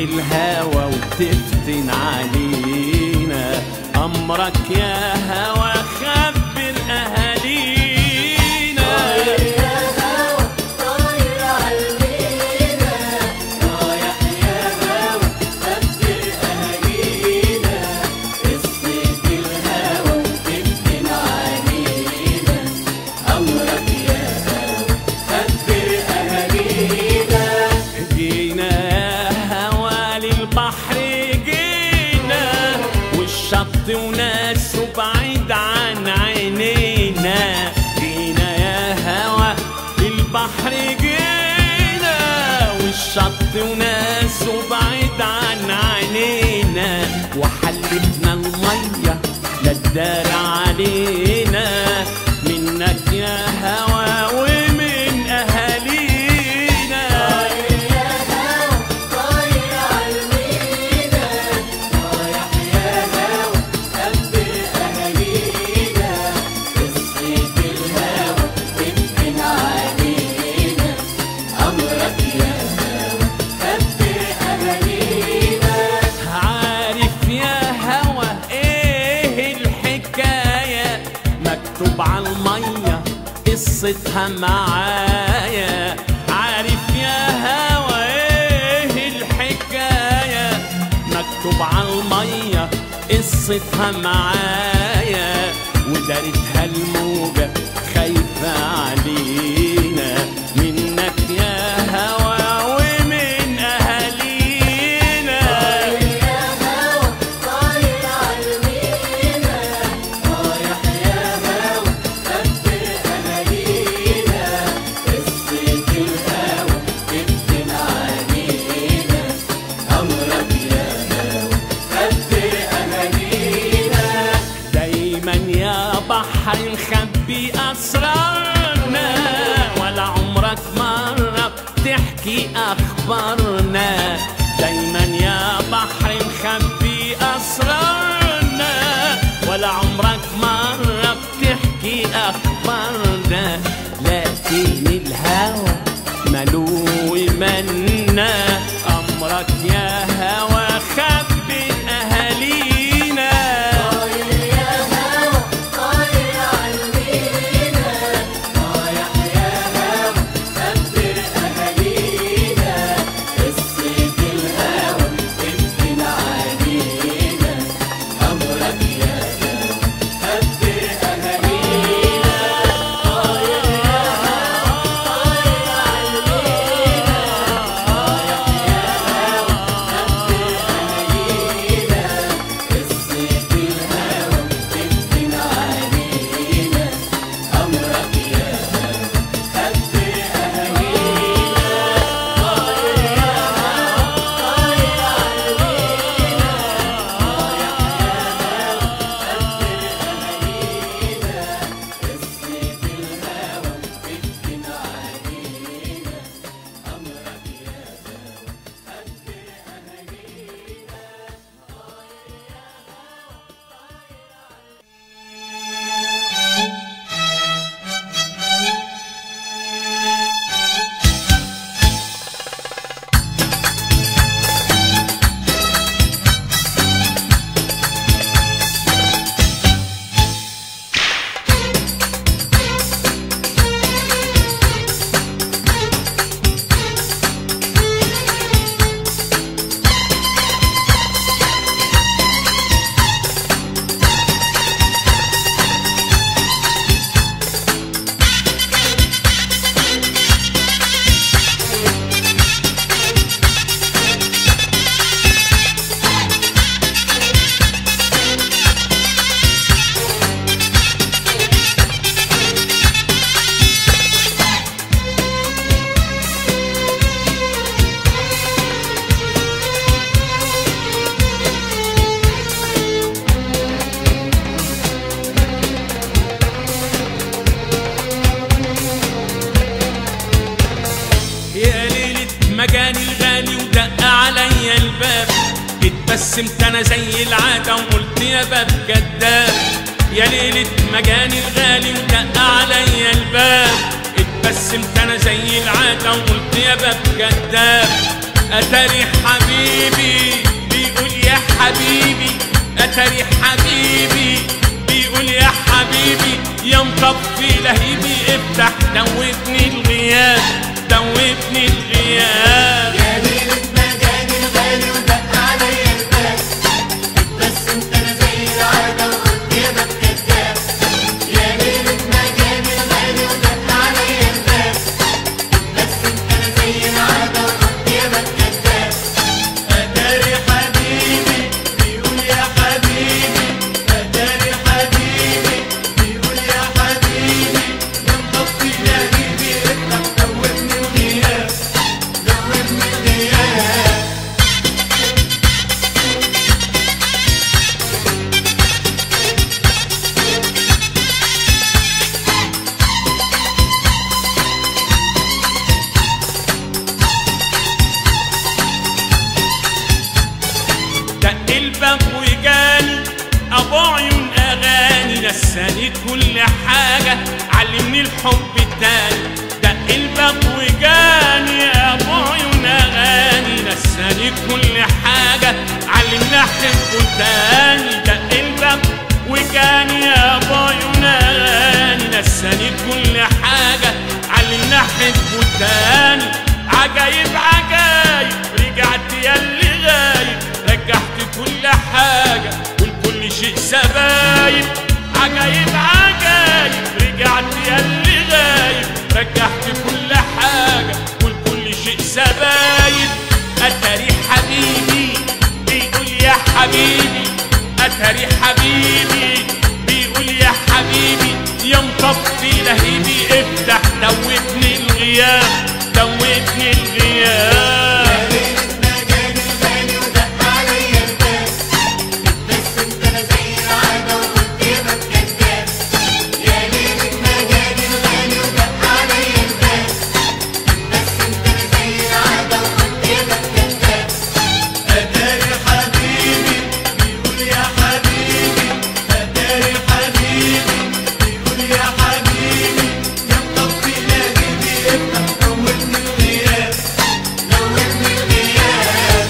الهوى وتفتن علينا أمرك يا هوى خبر أهالينا يا هوا طاير عالمينا رايح يا هوا خبر أهالينا قصة الهوا تفتن علينا أمرك يا هوا خبر أهالينا جينا يا هوى للبحر جينا والشط وناسه بعيد عن عينينا جينا يا هوى للبحر جينا والشط وناسه بعيد عن عينينا وحلفنا المية لا تدار علينا منك يا هوى ومن أهالينا يا هوا طاير عالمينا رايح يا هوا خبر أهالينا قصة الهوا تفتن علينا أمرك يا هوا خبر أهالينا عارف يا هوى ايه الحكاية مكتوب على المية قصتها معايا عارف يا هوى ايه الحكاية مكتوب على المية قصتها معايا ودارتها الموجة خايفة علينا منك يا هوى ومن أهالينا يا هوا طاير عالمينا رايح يا هوا خبر أهالينا قصة الهوا تفتن علينا أمرك يا هوا خبر أهالينا دايما يا بحر نخبي أسرارنا ولا عمرك مرة بتحكي أخبارنا دايما يا بحر نخبي أسرارنا ولا عمرك مرة بتحكي أخبارنا لكن الهوى ملو منا أمرك يا هوى خبي أهالينا طاير يا هوا طاير عالمينا رايح يا هوا خبر أهالينا قصة الهوا تفتن علينا أمرك يا هوا خبر أهالينا طاير يا هوا طاير عالمينا رايح يا هوا خبر أهالينا قصة الهوا تفتن علينا أمرك يا هوا خبر يا ليلة مجاني الغالي ودق عليا الباب اتبسمت انا زي العادة وقلت يا باب كداب يا ليلة مجاني الغالي ودق عليا الباب اتبسمت انا زي العادة وقلت يا باب كداب اتاري حبيبي بيقول يا حبيبي اتاري حبيبي بيقول يا حبيبي يا مطفي لهيبي افتح دوبني الغياب دوبني الغياب يا ليلة مجاني الغالي ودق عليا الباب بس انت انا زي العادة وقلت يا باب كداب يا ليلة مجاني الغالي ودق عليا الباب بس انت انا زي العادة وقلت يا باب كداب اتاري حبيبي بيقول يا حبيبي اتاري حبيبي بيقول يا حبيبي يا مطفي لهيبي افتح دوبني الغياب دوبني الغياب دق الباب وجاني ابو عيون اغاني نساني كل حاجه علمني الحب التاني دق الباب وجاني ابو عيون اغاني نساني كل حاجه علمني احبه تاني دق الباب وجاني ابو عيون اغاني نساني كل حاجه علمني احبه تاني عجايب عجايب رجعت يا اللي غايب رجعت كل حاجة والكل شيء سبايب عجايب عجايب رجعت يا اللي غايب رجعت كل حاجة والكل شيء سبايب أتاري حبيبي بيقول يا حبيبي أتاري حبيبي بيقول يا حبيبي يا مطفي لهيبي افتح دوبني الغياب دوبني الغياب يا ليلة مجاني الغالي ودق عليا الباب بس انت انا زي العادة وقلت يا باب كداب يا ليلة مجاني الغالي ودق عليا الباب بس انت انا زي العادة وقلت يا باب كداب اتاري حبيبي بيقول يا حبيبي اتاري حبيبي بيقول يا حبيبي يا مطفي لهيبي افتح دوبني الغياب دوبني الغياب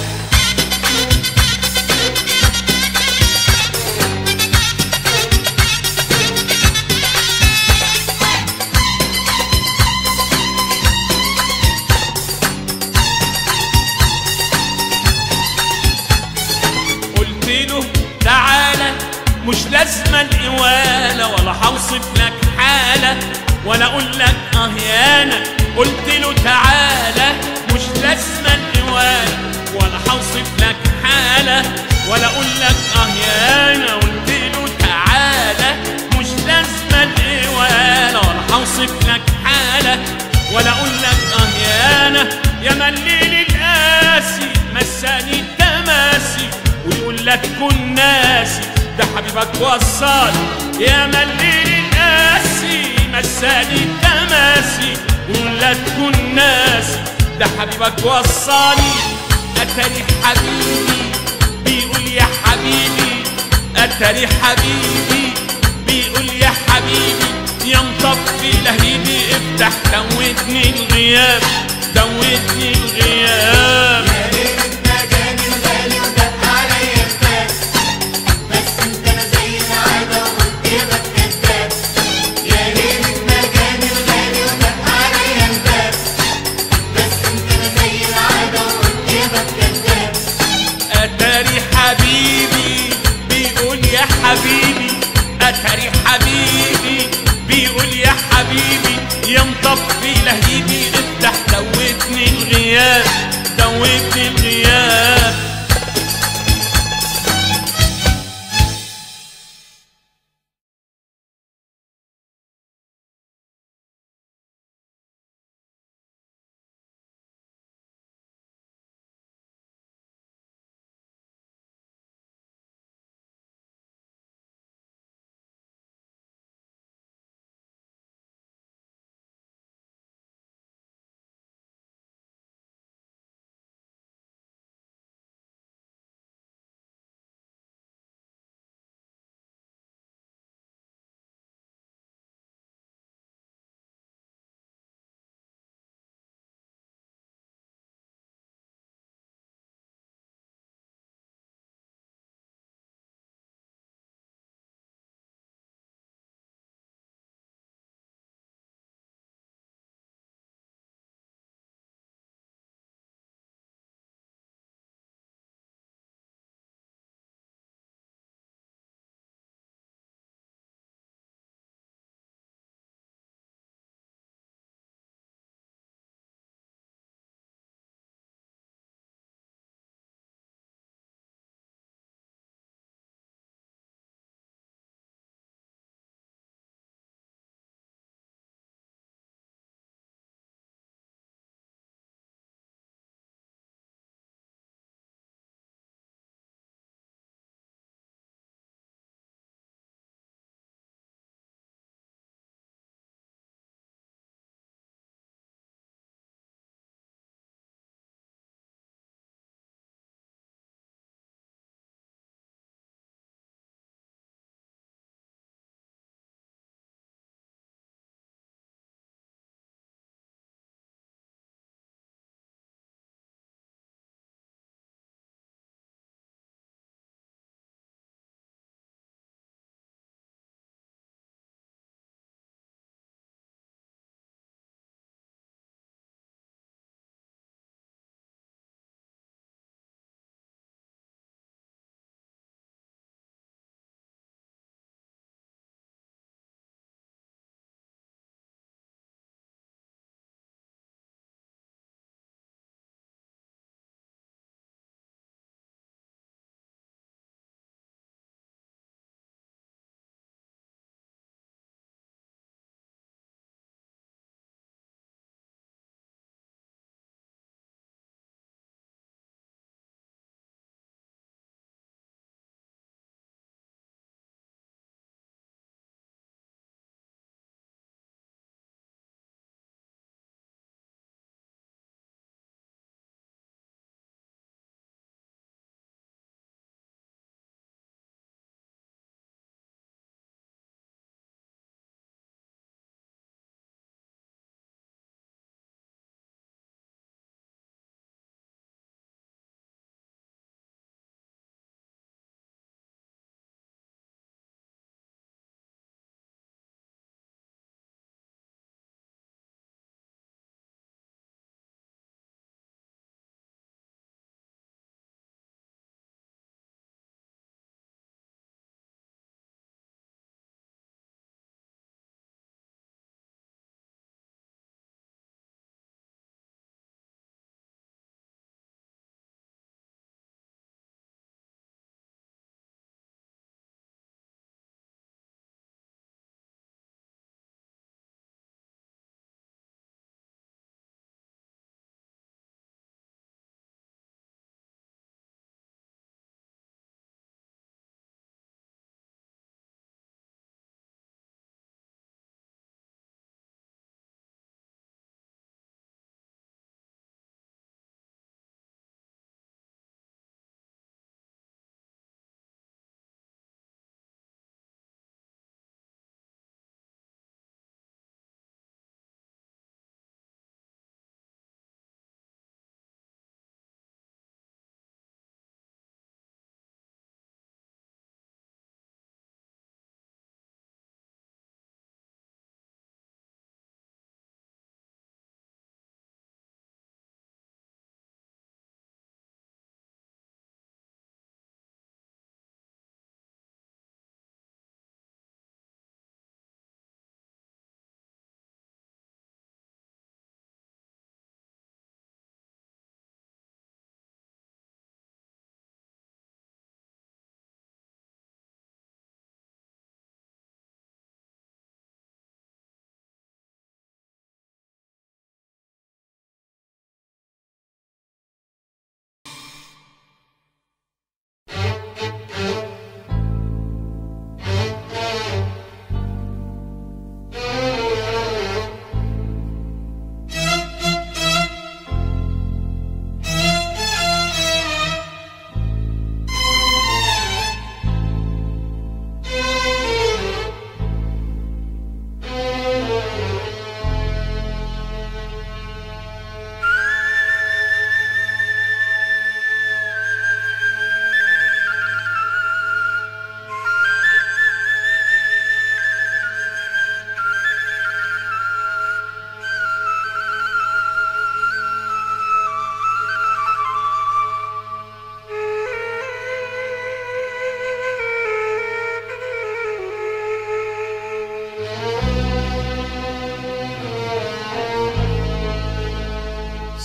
قلت له تعالى مش لازمة الإوالة ولا هوصف لك حالة ولا أقول لك أه يانا قلت له تعالى مش لازمة الإوالة ولا هوصف لك حالة ولا أقول لك أه يانا قلت له تعالى مش لازمة الإوالة ولا هوصف لك حالة ولا أقول لك أه يانا يا مليل القاسي مساني التماسي ويقول لك كن ناسي ده حبيبك وصل يا مليل القاسي مساني التماسي ويقول لك كن ناسي ده حبيبك وصاني اتاري حبيبي بيقول يا حبيبي اتاري حبيبي بيقول يا حبيبي يا مطفي لهيبي افتح دوتني الغياب دوتني الغياب يا ليلة مجاني الغالي ودق عليا الباب بس انت انا زي العادة وقلت يا باب كداب يا ليلة مجاني الغالي ودق عليا الباب بس انت انا زي العادة وقلت يا باب كداب اتاري حبيبي بيقول يا حبيبي اتاري حبيبي بيقول يا حبيبي يا مطفي لهيبي افتح دوتني الغياب دوتني الغياب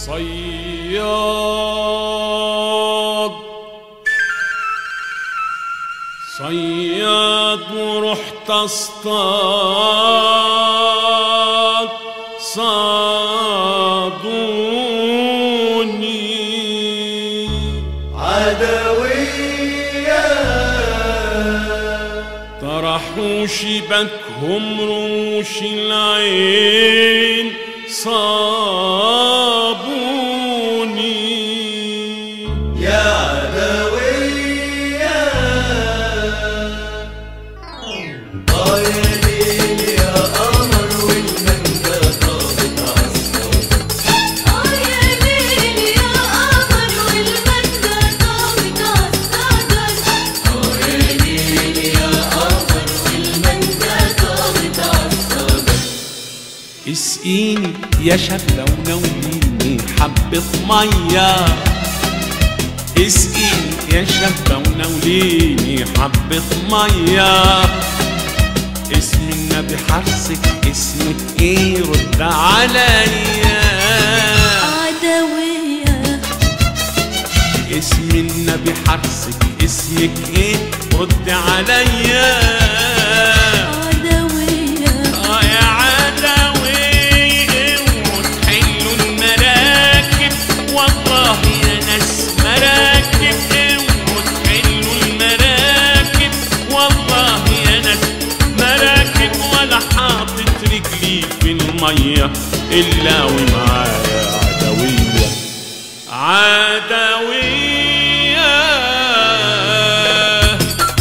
صياد صياد ورحت اصطاد صادوني عدوية طرحوا شبكهم رموش العين صابوني يا عدوية آه يا ليل يا قمر والمنجا طابت عالصوت آه يا ليل يا قمر والمنجا طابت عالصدر آه يا ليل يا قمر والمنجا طابت عالصدر اسقيني يا شابة ونوليني حبة مية اسقيني يا شابة ونوليني حبة مية اسم النبي حرصك اسمك ايه رد عليا عدوية اسم النبي حرصك اسمك ايه رد عليا عدوية اه يا عدوي وتحلوا المراكب والله يا ناس مراكب وتحلوا المراكب والله يا ناس مراكب ولا حاطط رجلي في المية إلا ومعايا عدوية عدوية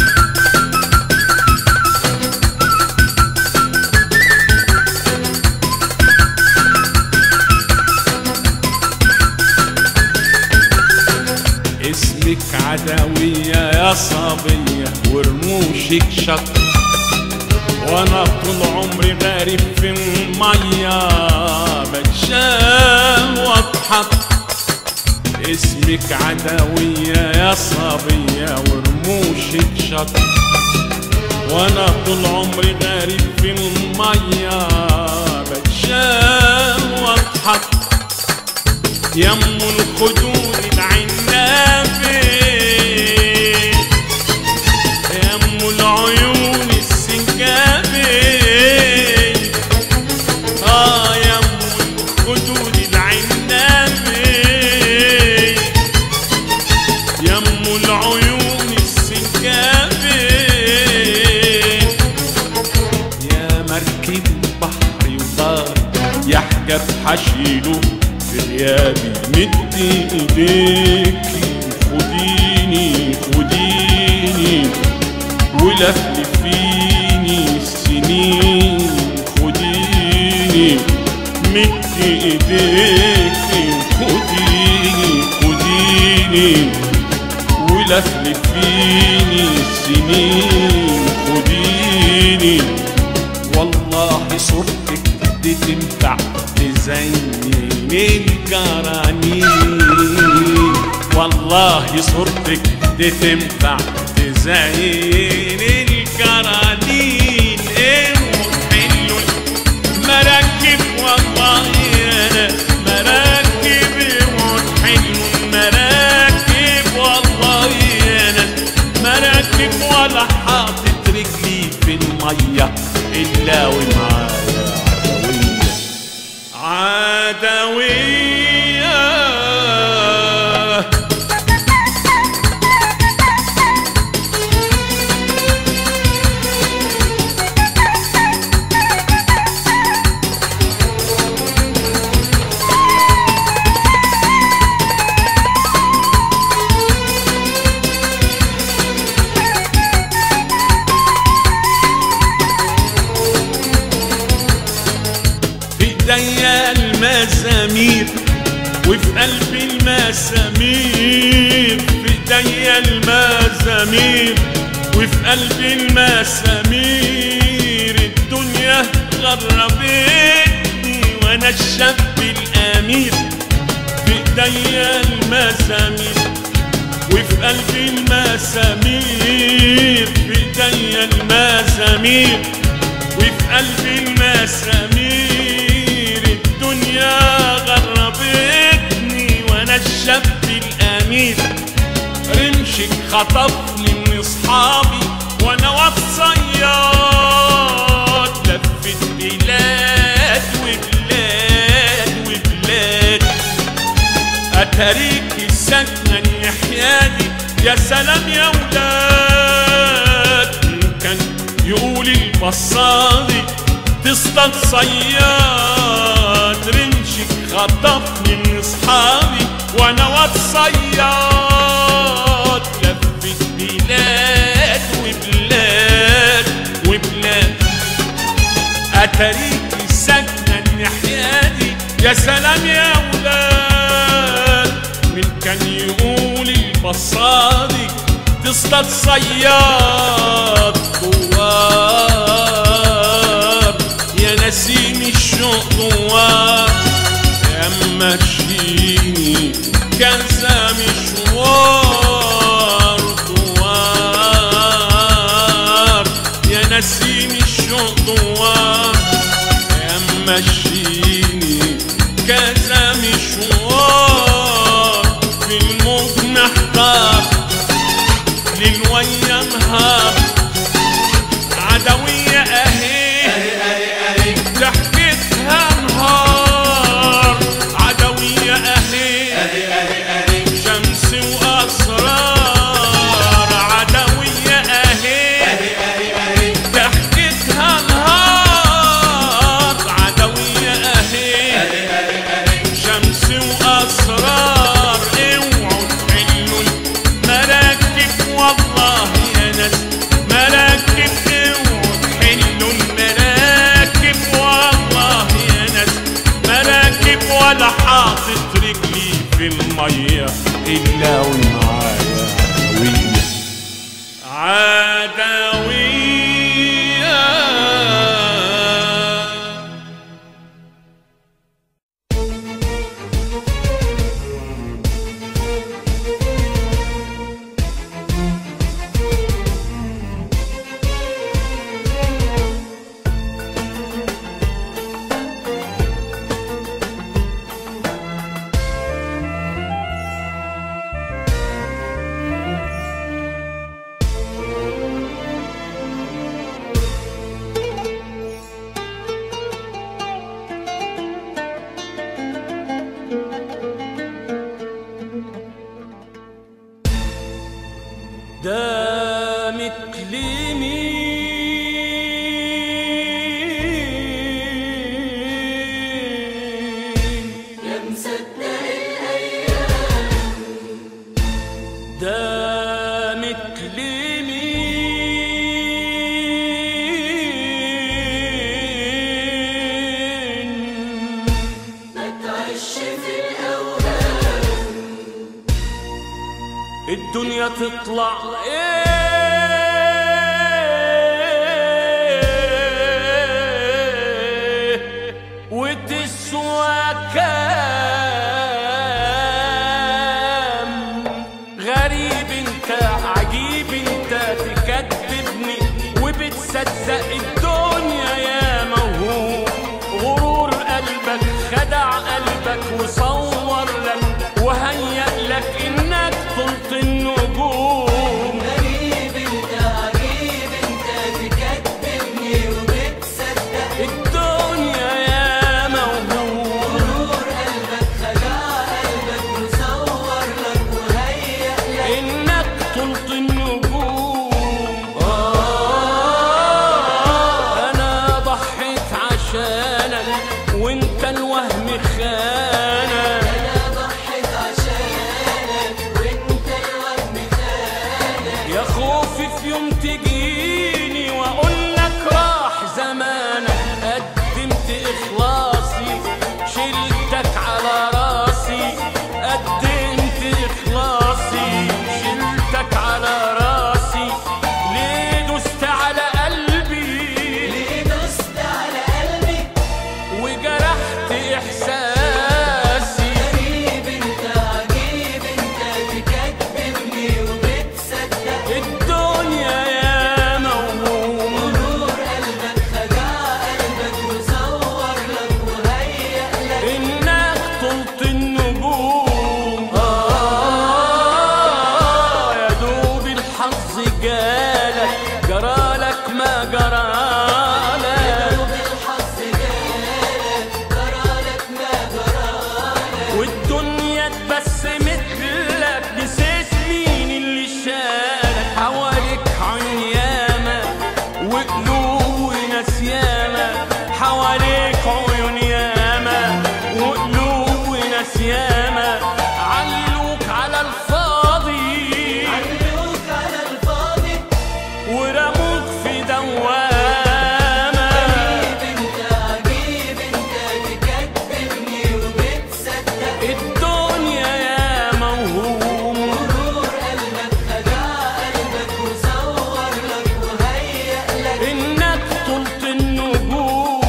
اسمك عدوية يا صبية ورموشك شط وانا طول عمري غارب في المية بتشال واضحك اسمك عدوية يا صبية ورموشك شط وانا طول عمري غارب في المية بتشال واضحك يم الخدود العنابي يم العيون السنجابي اه يم الخدود العنابي يم العيون السنجابي يا مركب بحري وطار يحجب حشيله في غيابي مدي ايديكي خديني خديني ولفلفيني السنين خديني مدي ايديكي خديني خديني ولفلفيني السنين خديني والله صورتك دي تنفع تزين الجرانين والله صورتك دي تنفع تزين الجرانين ايه حلو مراكب والله انا مراكب وحلو المراكب والله انا مراكب ولا حاطط رجلي في الميه الا ومعايا عدويه عدويه في ايديا المزامير وفي قلبي المسامير في ايديا المزامير وفي قلبي المسامير الدنيا غربتني وانا الشاب الامير في ايديا المزامير وفي قلبي المسامير في ايديا المزامير وفي قلبي المسامير الدنيا غربتني لف الامير رمشك خطفني من اصحابي وانا واد صياد لفت بلاد وبلاد وبلاد اتاريك السكنة النحيادي يا سلام يا ولاد كان يقول البصاري تصطاد صياد رمشك خطفني من اصحابي وانا واد صياد لفت بلاد وبلاد وبلاد اتاريك السكنة النحيادي يا سلام يا ولاد من كان يقول البصاري تصطاد صياد دوار يا نسيم الشوق دوار يا ماشيني كذا مشوار دوار يا نسيم الشوق دوار يا ماشيني كذا مشوار في الموج محتار للويا نهار عدوية اهي ضحكتها نهار عدوية اهي شمس واسرار عدوية اهي ضحكتها نهار عدوية اهي شمس واسرار اوعوا تحلوا المراكب والله يا ناس مراكب اوعوا تحلوا المراكب والله يا ناس مراكب ولا حاطط رجلي في الميه الا ومعايا عدويه عدويه دامت لمين يا مصدق الايام دامت لمين ما تعيش في الاوهام الدنيا تطلع ايه وتسوى كام غريب انت عجيب انت تكذبني وبتصدق الدنيا يا موهوب غرور قلبك خدع قلبك وصور لك وهيأ لك انك طلت النجوم غريب انت عجيب انت تكذبني وبتصدق الدنيا يا موهوب غرور قلبك خدع قلبك وصور لك وهيأ لك انك طلت النجوم انا ضحيت عشانك وانت الوهم خانك انا ضحيت عشانك وانت الوهم خانك يا خوفي في يوم تجيني واقول لك راح زمانك قدمت اخلاصي شلتك على راسي قدمت اخلاصي شلتك على راسي ليه دوست على قلبي ليه دوست على قلبي وجرحت احساسي غريب انت عجيب انت تكذبني وبتصدق الدنيا يا موهوب ما جرالك بالحظ جالك جرالك ما جرالك والدنيا اتبسمت لك نسيت مين اللي شالك حواليك عين ياما وقلوب وناس ياما حواليك عيون ياما وقلوب وناس ياما علوك على الفاضي علوك على الفاضي ورموك في دوامة عجيب انت عجيب انت تكذبني وبتصدق الدنيا يا موهوم غرور قلبك خدع قلبك وصور لك وهيأ لك انك طلت النجوم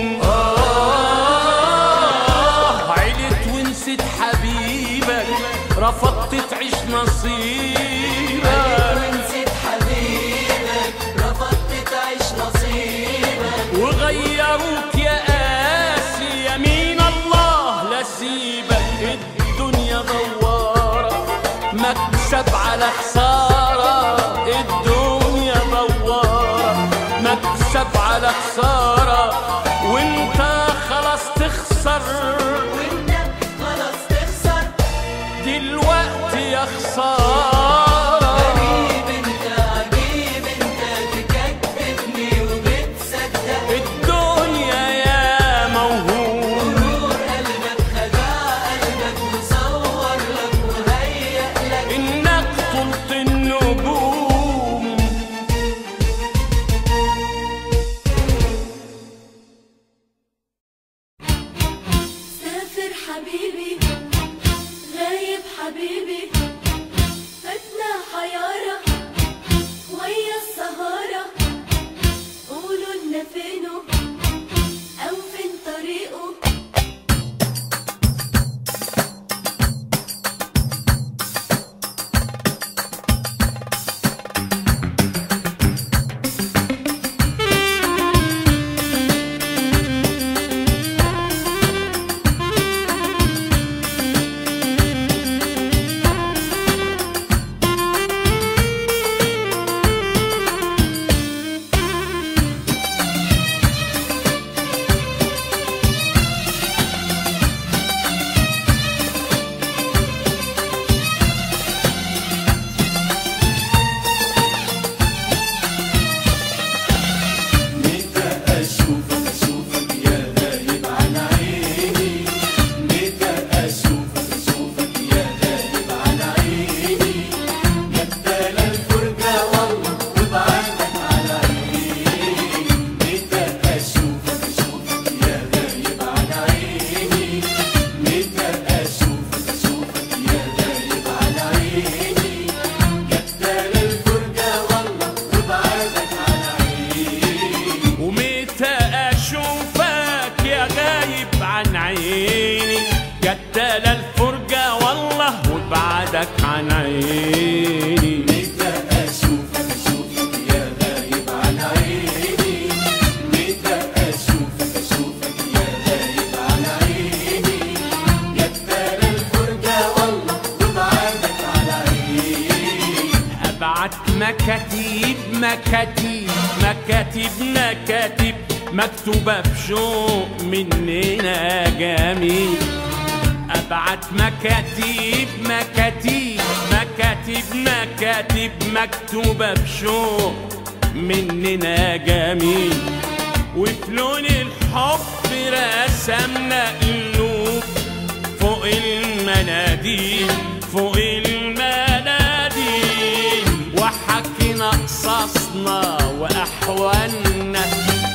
آه عيلت ونسيت حبيبك رفضت تعيش نصيبك ونسيت حبيبك رفضت تعيش نصيبك وغيروك يا قاسي يمين الله لا سيبك الدنيا دوارة مكسب على خسارة الدنيا دوارة مكسب على خسارة وانت خلاص تخسر وانت خلاص تخسر دلوقتي يا خسارة عجيب انت عجيب انت تكذبني وبتصدق الدنيا يا موهوم غرور قلبك خدع قلبك وصور لك وهيأ لك انك طلت النجوم سافر حبيبي غايب حبيبي فاتنا حيارة ويا السهارة قولوا لنا فينه أو فين طريقه متى اشوفك اشوفك يا غايب عن عيني متى اشوفك اشوفك يا غايب عن عيني جدال الفرجة والله وبعدك على عيني متى اشوفك اشوفك يا غايب عن عيني متى اشوفك اشوفك يا غايب عن عيني جدال الفرجة والله وبعدك على عيني ومتى اشوفك يا غايب عن عيني جدال الفرجة والله وبعدك عن عيني متى أشوفك أشوفك يا غايب عن عيني متى أشوفك أشوفك يا غايب عن عيني جدال الفرجة والله وبعدك على عيني ابعت مكاتيب مكاتيب مكاتيب مكاتيب مكتوبة بشوق مننا جميل ابعت مكاتيب مكاتيب مكاتيب مكاتيب مكتوبة بشوق مننا جميل وفي لون الحب رسمنا قلوب فوق المناديل فوق المناديل وحكينا قصصنا واحوالنا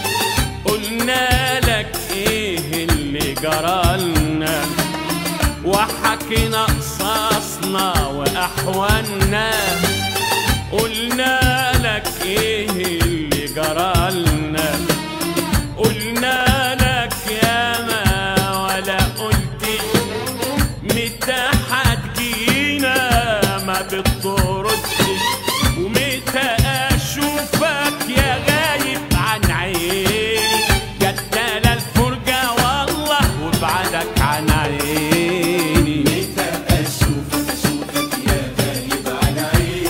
قلنا لك ايه اللي جرالنا وحكينا قصصنا واحوالنا قلنا لك ايه اللي جرالنا قلنا لك يا ما ولا قلت متى هتجينا ما بتردش ومتى اشوفك يا غايب عن عيني جدال الفرجة والله وبعدك عن عيني متى أشوفك أشوفك يا غايب عن عيني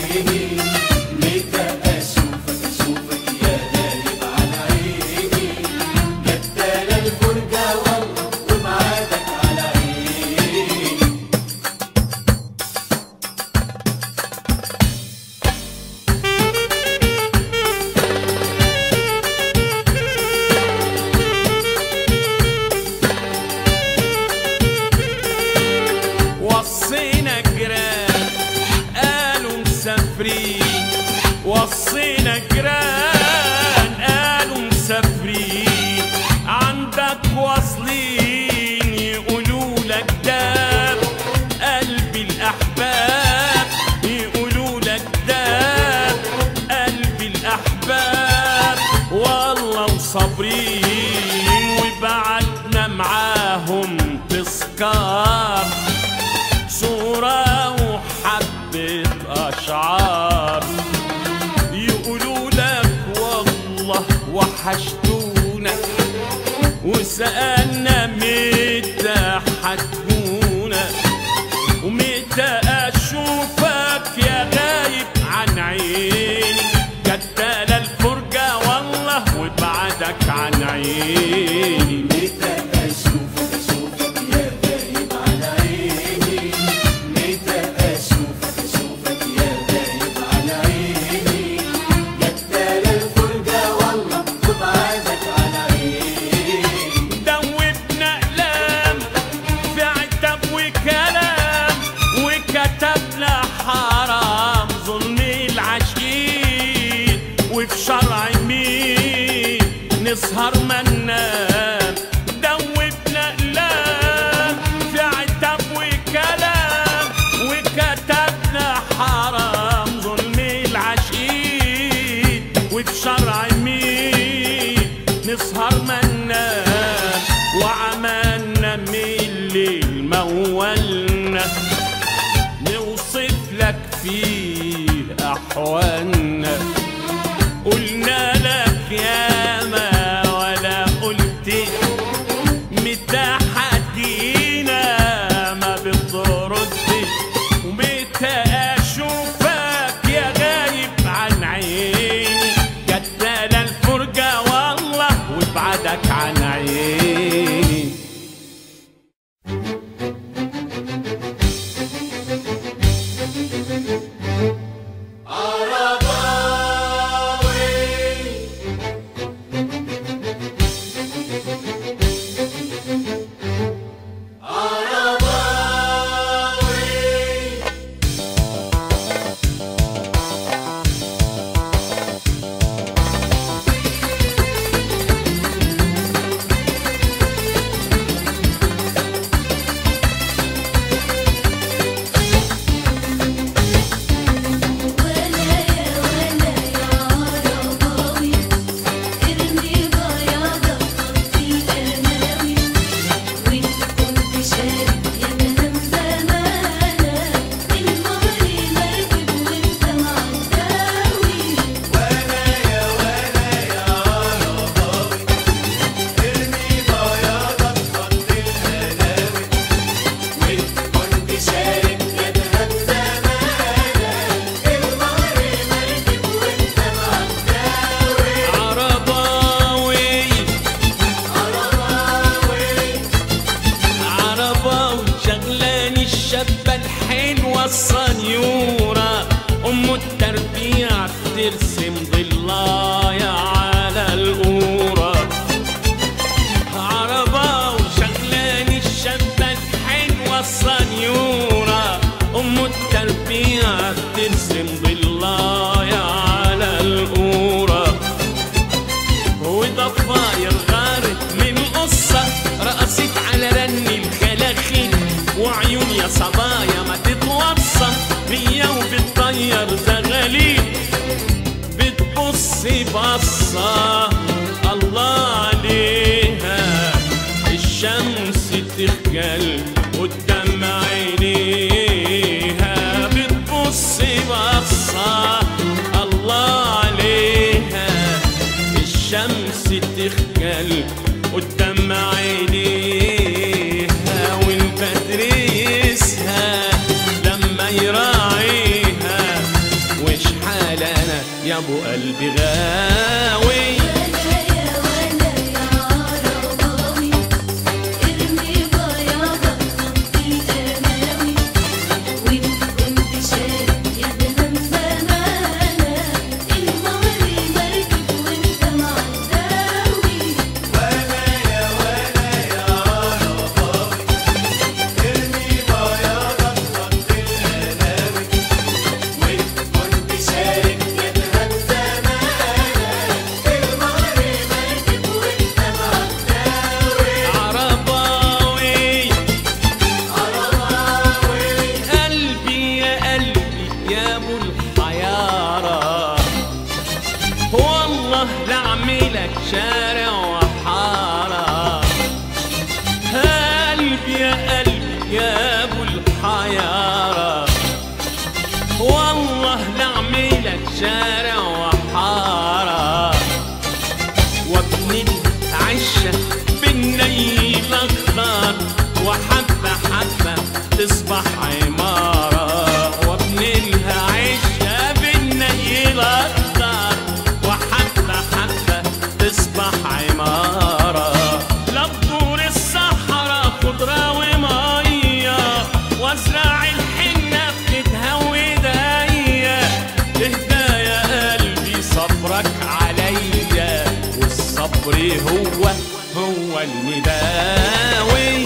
والله وصابرين وبعتنا معاهم تذكار صورة وحبة أشعار يقولوا لك والله وحشتونا وسألنا متى حتكونا ومتى أشوفك يا غايب عن عيني جدال الفرجة والله وبعدك عن عيني متى أشوفك أشوفك يا غايب عن عيني متى أشوفك أشوفك يا غايب عن عيني جدال الفرجة والله وبعدك عن عيني دوبنا أقلام في عتاب وكلام وكتبنا حرام ظلم العشير وفي شرع مين نسهر ما ننام دوبنا أقلام في عتاب وكلام وكتبنا حرام ظلم العشير وفي شرع مين نسهر ما ننام وعملنا من الليل مولنا نوصف لك فيه أحوالنا قلنا لك يا ما ولا قلت متى حدينا ما بتردش ومتى اشوفك يا غايب عن عيني جدال الفرجة والله وابعدك عن عيني ولا يا ولا يا عرباوي ارمي بياضك في الأماوي وانت كنت شارب يا مدام زمانك المهر مركب وانت معداوي ولا يا ولا يا عرباوي ارمي بياضك خط الهلاوي وانت كنت شارب يا دهب زمانك المهر مركب وانت معداوي عرباوي عرباوي عرباوي شغلاني الشابة الحلوة الصنيورة أم التربيع ترسم ضلايا على القورة عرباوي شغلاني الشابة الحلوة الصنيورة أم التربيع ترسم ضلايا على القورة وضفاير غارت من قصة رقصت على رن الخلاخين وعيون يا صبايا ما تتوصى هي وبتطير زغاليل بتبص بصة الله عليها الشمس تخجل قدام عينيها بتبص بصة الله عليها الشمس تخجل قدام عينيها والبدر يسهى لما يراعيها وش حال انا يا ابو قلبي غاوي ولا يا ولا يا عرباوي ارمي بياضك والله لعملك شارع وحارة قلبي يا قلبي يا ابو الحيارة والله لعملك شارع وحارة وابني العشة بالنيل اخضر وحبة حبة تصبح عمارة وابني لها عشة بالنيل اخضر وحبة حبة تصبح عمارة لبدور الصحراء خضرة ومية وازرع الحنة بتتهوي ايديا اهدى يا قلبي صبرك عليا والصبر هو هو المداوي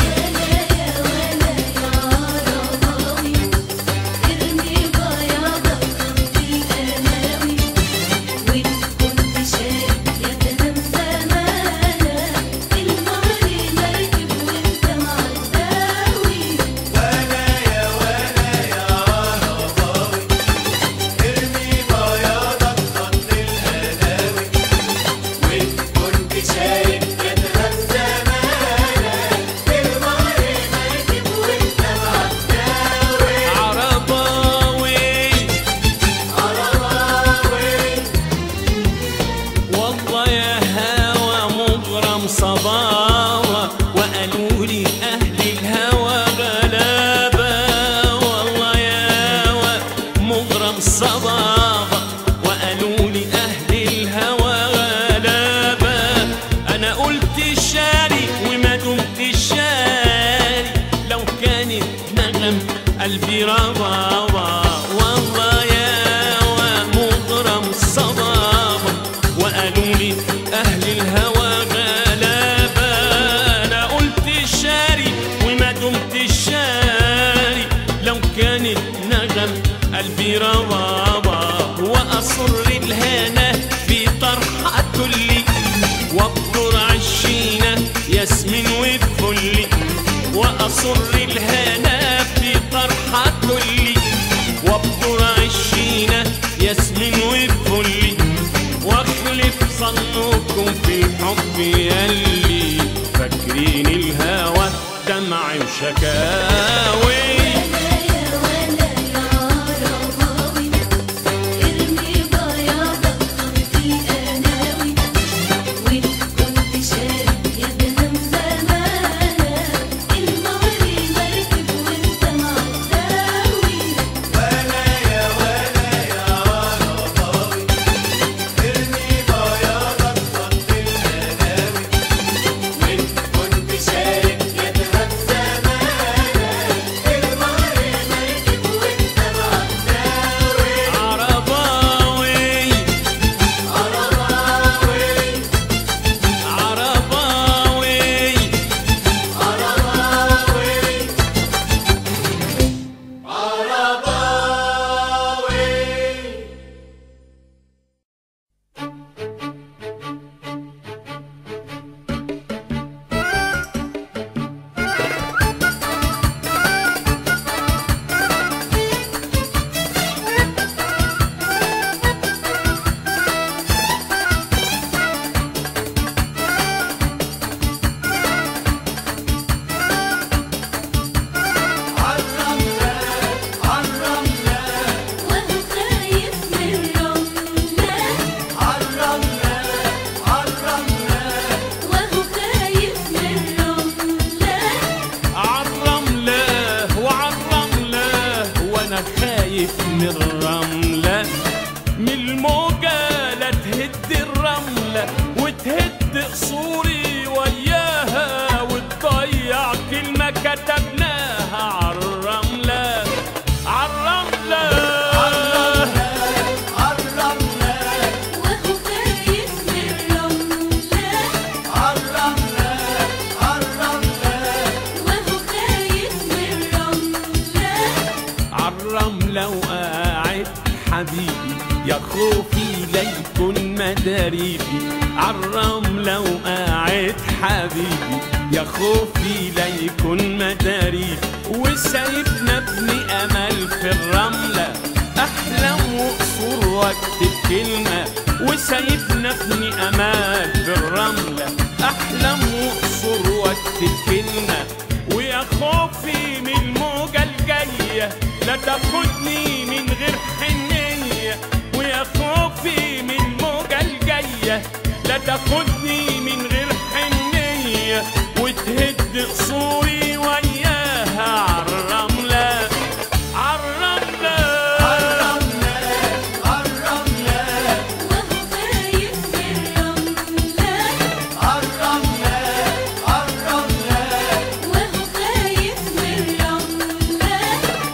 عرباوي والله يا هوى مغرم صباوة وقالوا لي أهل الهوى غلابة والله يا هوى مغرم صباوة وقالوا لي أهل الهوى غلابة أنا قلت شاري وما دمت شاري لو كانت نغم قلبي ربابة والله يا هوى مغرم صبابة وقالوا لي أهل الهوى غلابة أنا قلت شاري وما دمت شاري لو كانت نغم قلبي ربابة وأصر الهنا في طرحة كلي وابدر عشينة ياسمين وفلي وأصر الهنا في طرحة كلي وابدر عشينة ياسمين وفلي واخلف ظنكم في الحب يلي فاكرين الهوى دمع وشكاوي عرباوي عرباوي عالرملة وعالرملة وانا خايف من الرملة من الموجة لا تهد الرملة وتهد قصوري وياها وتضيع كلمة كتبناها عالرملة عالرملة عالرملة وقاعد حبيبي يا خوفي ليكن مداريبي عالرملة وقاعد حبيبي يا خوفي ليكن مداريبي وسايبنا ابني امل في الرملة احلم وقصور واكتب كلمة وسايبنا ابني امال بالرملة احلم واقصر واتكلنا ويا خوفي من الموجة الجاية لا تاخدني من غير حنية ويا خوفي من الموجة الجاية لا تاخدني من غير حنية وتهد قصوري وياها عالرملة عالرملة وهو خايف من الرملة وهو خايف من الرملة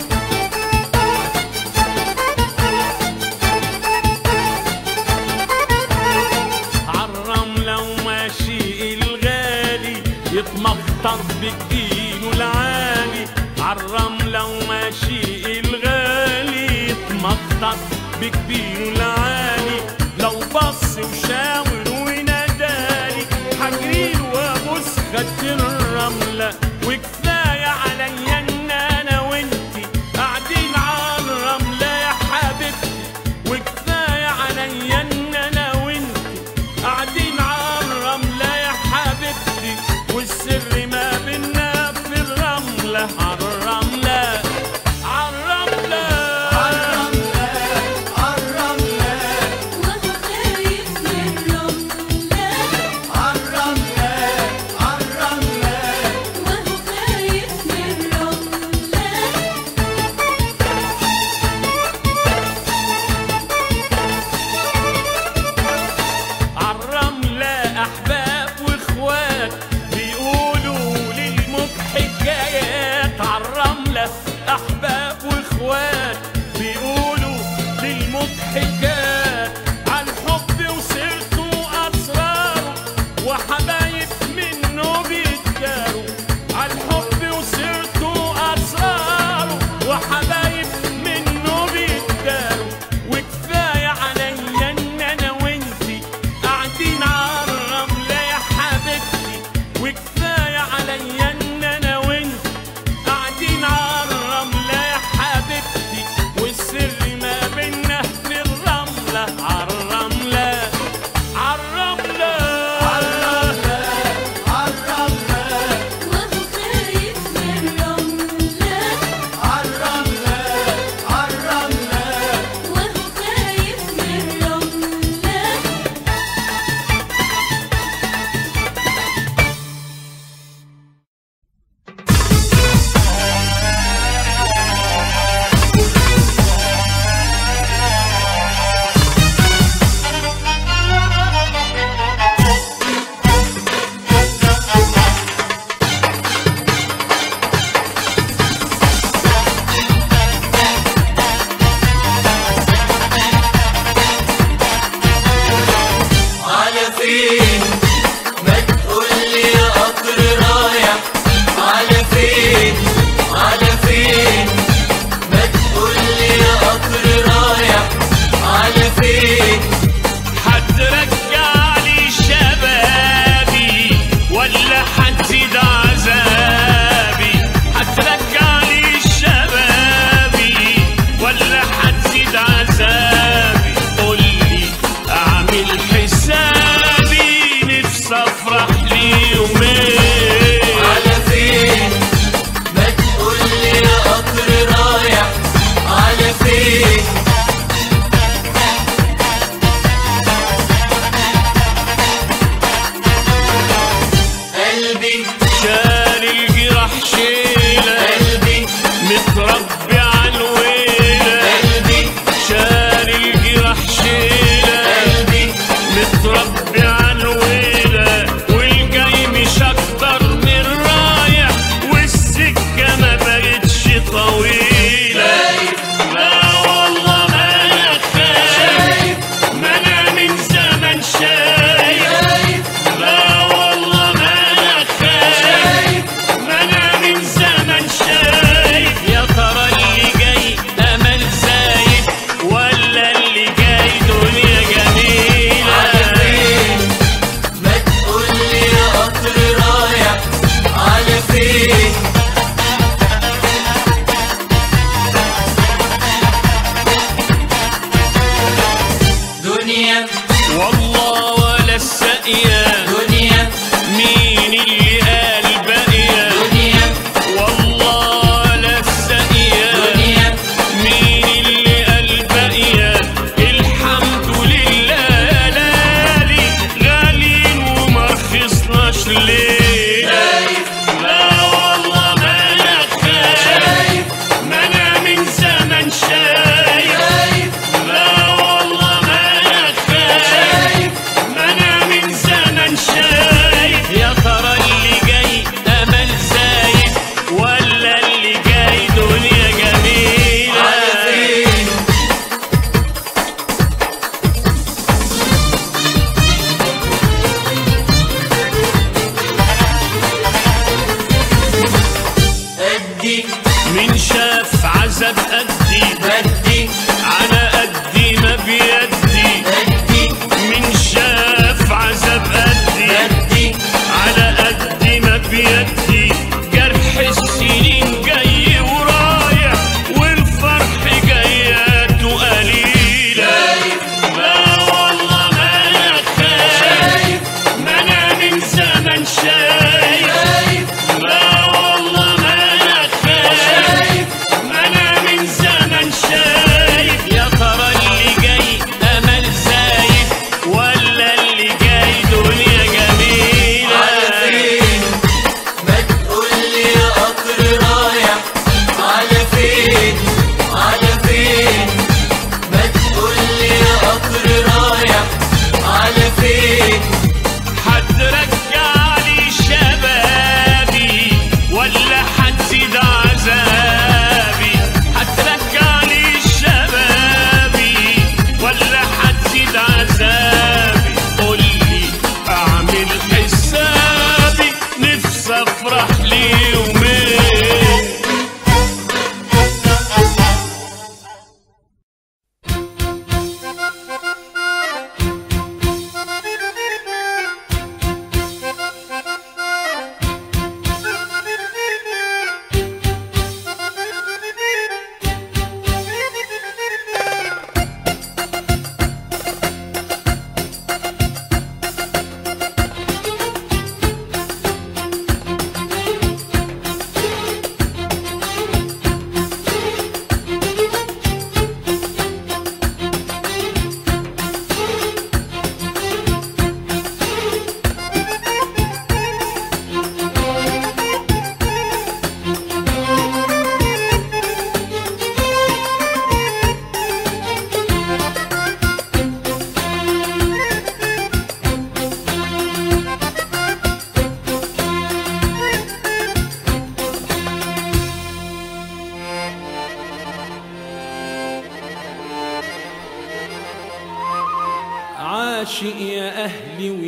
عالرملة وماشي الغالي يتمخطر بجبينه العالي عالرملة وماشي الغالي يتمخطر بجبينه العالي لو بص وشاور ونادالي حجريله وابوس خد الرملة وكفاية عليا ان انا وانتي قاعدين عالرملة يا حبيبتي وكفاية عليا ان انا وانتي قاعدين عالرملة يا حبيبتي والسر ما بينا في الرملة عالرملة عالرملة وهو خايف من الرملة وهو خايف من الرملة عالرملة أحباب وإخوات بيقولوا للموت حكايات عالرملة أحباب وإخوات بيقولوا للموت حكايات عالحب وسيرته وأسراره وحبايب منه بيتجاروا عالحب وسيرته وأسراره وحبايب منه بيتجاروا وكفاية عليا إن أنا وإنتي قاعدين عالرملة يا حبيبتي وكفاية عليا إن أنا وإنتي قاعدين عالرملة يا حبيبتي والسر ما بينا في الرملة عالرملة عالرملة وهو خايف من الرملة وهو خايف من الرملة على فين ما تقولي يا قطر رايح على فين على فين ما تقولي يا قطر رايح على فين هترجع لي شبابي ولا هتزيد عذابي هترجع لي شبابي ولا هتزيد عذابي قولي اعمل حسابي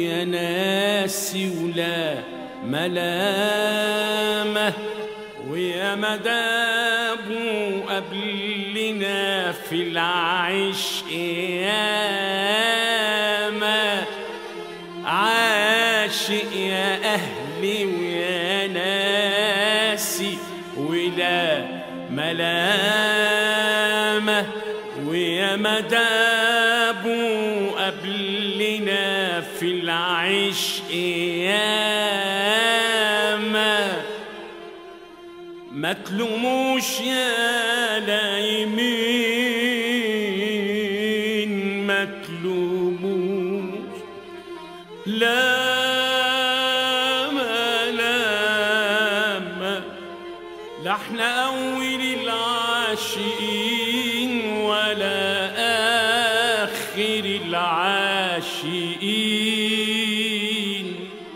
ويا ناسي ولا ملامة ويا مدابه قبلنا في العشق ياما عاشق يا أهلي ويا ناسي ولا ملامة ويا مدابه قبلنا في العشق ياما ما تلوموش يا لايمين ما تلوموش لا ما لا ما لا احنا اول العاشقين ولا اخر العاشقين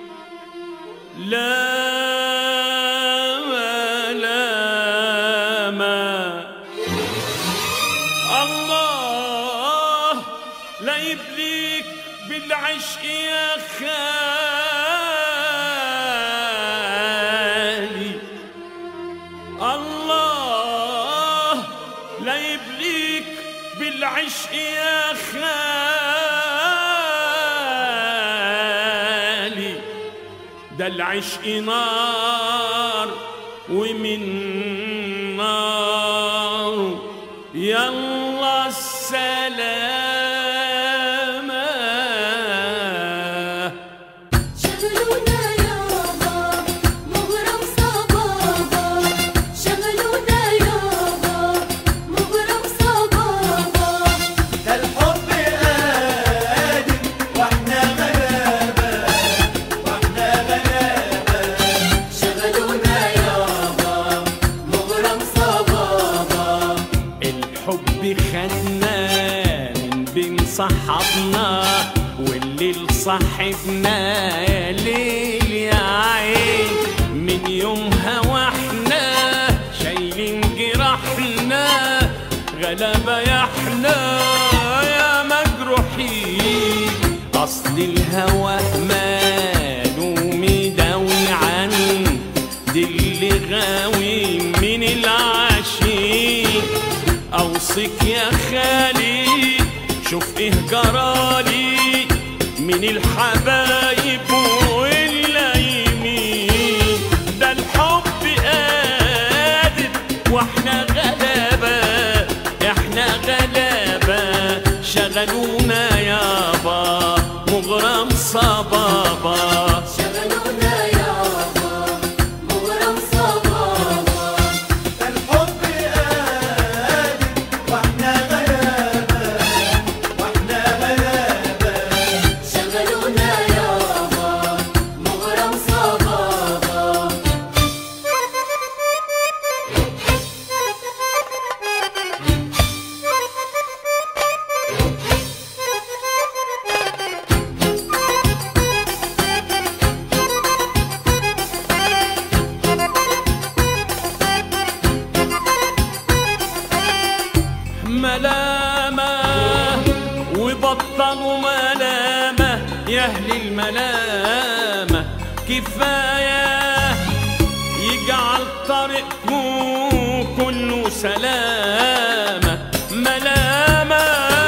لا ما لا ما الله لا يبليك بالعشق يا خالي الله لا يبليك بالعشق يا خالي ده العشق نار ومن نار يلا السلامة شغلونا يابا مغرم صبابا شغلونا يابا مغرم صبابا ده الحب قادم واحنا غلابة واحنا غلابة شغلونا يابا مغرم صبابا الحب خدنا من بين صحابنا والليل صاحبنا يا ليل يا عين من يومها واحنا شايلين جراحنا غلبة يا احنا يا مجروحين اصل الهوى ماله مداوي عن دي اللي غاوي من العاشق اوصيك يا خالي شوف ايه جرالي من الحبايب واللايمين ده الحب قادر واحنا غلابة احنا غلابة شغلونا يابا مغرم صبابا شغلونا يابا مغرم صبابا ده الحب قادم واحنا غلابة واحنا غلابة شغلونا يابا مغرم صبابا ملامة وبطلوا ملامة يا أهل الملامة كفاية يجعل طريقكم كله سلامة ملامة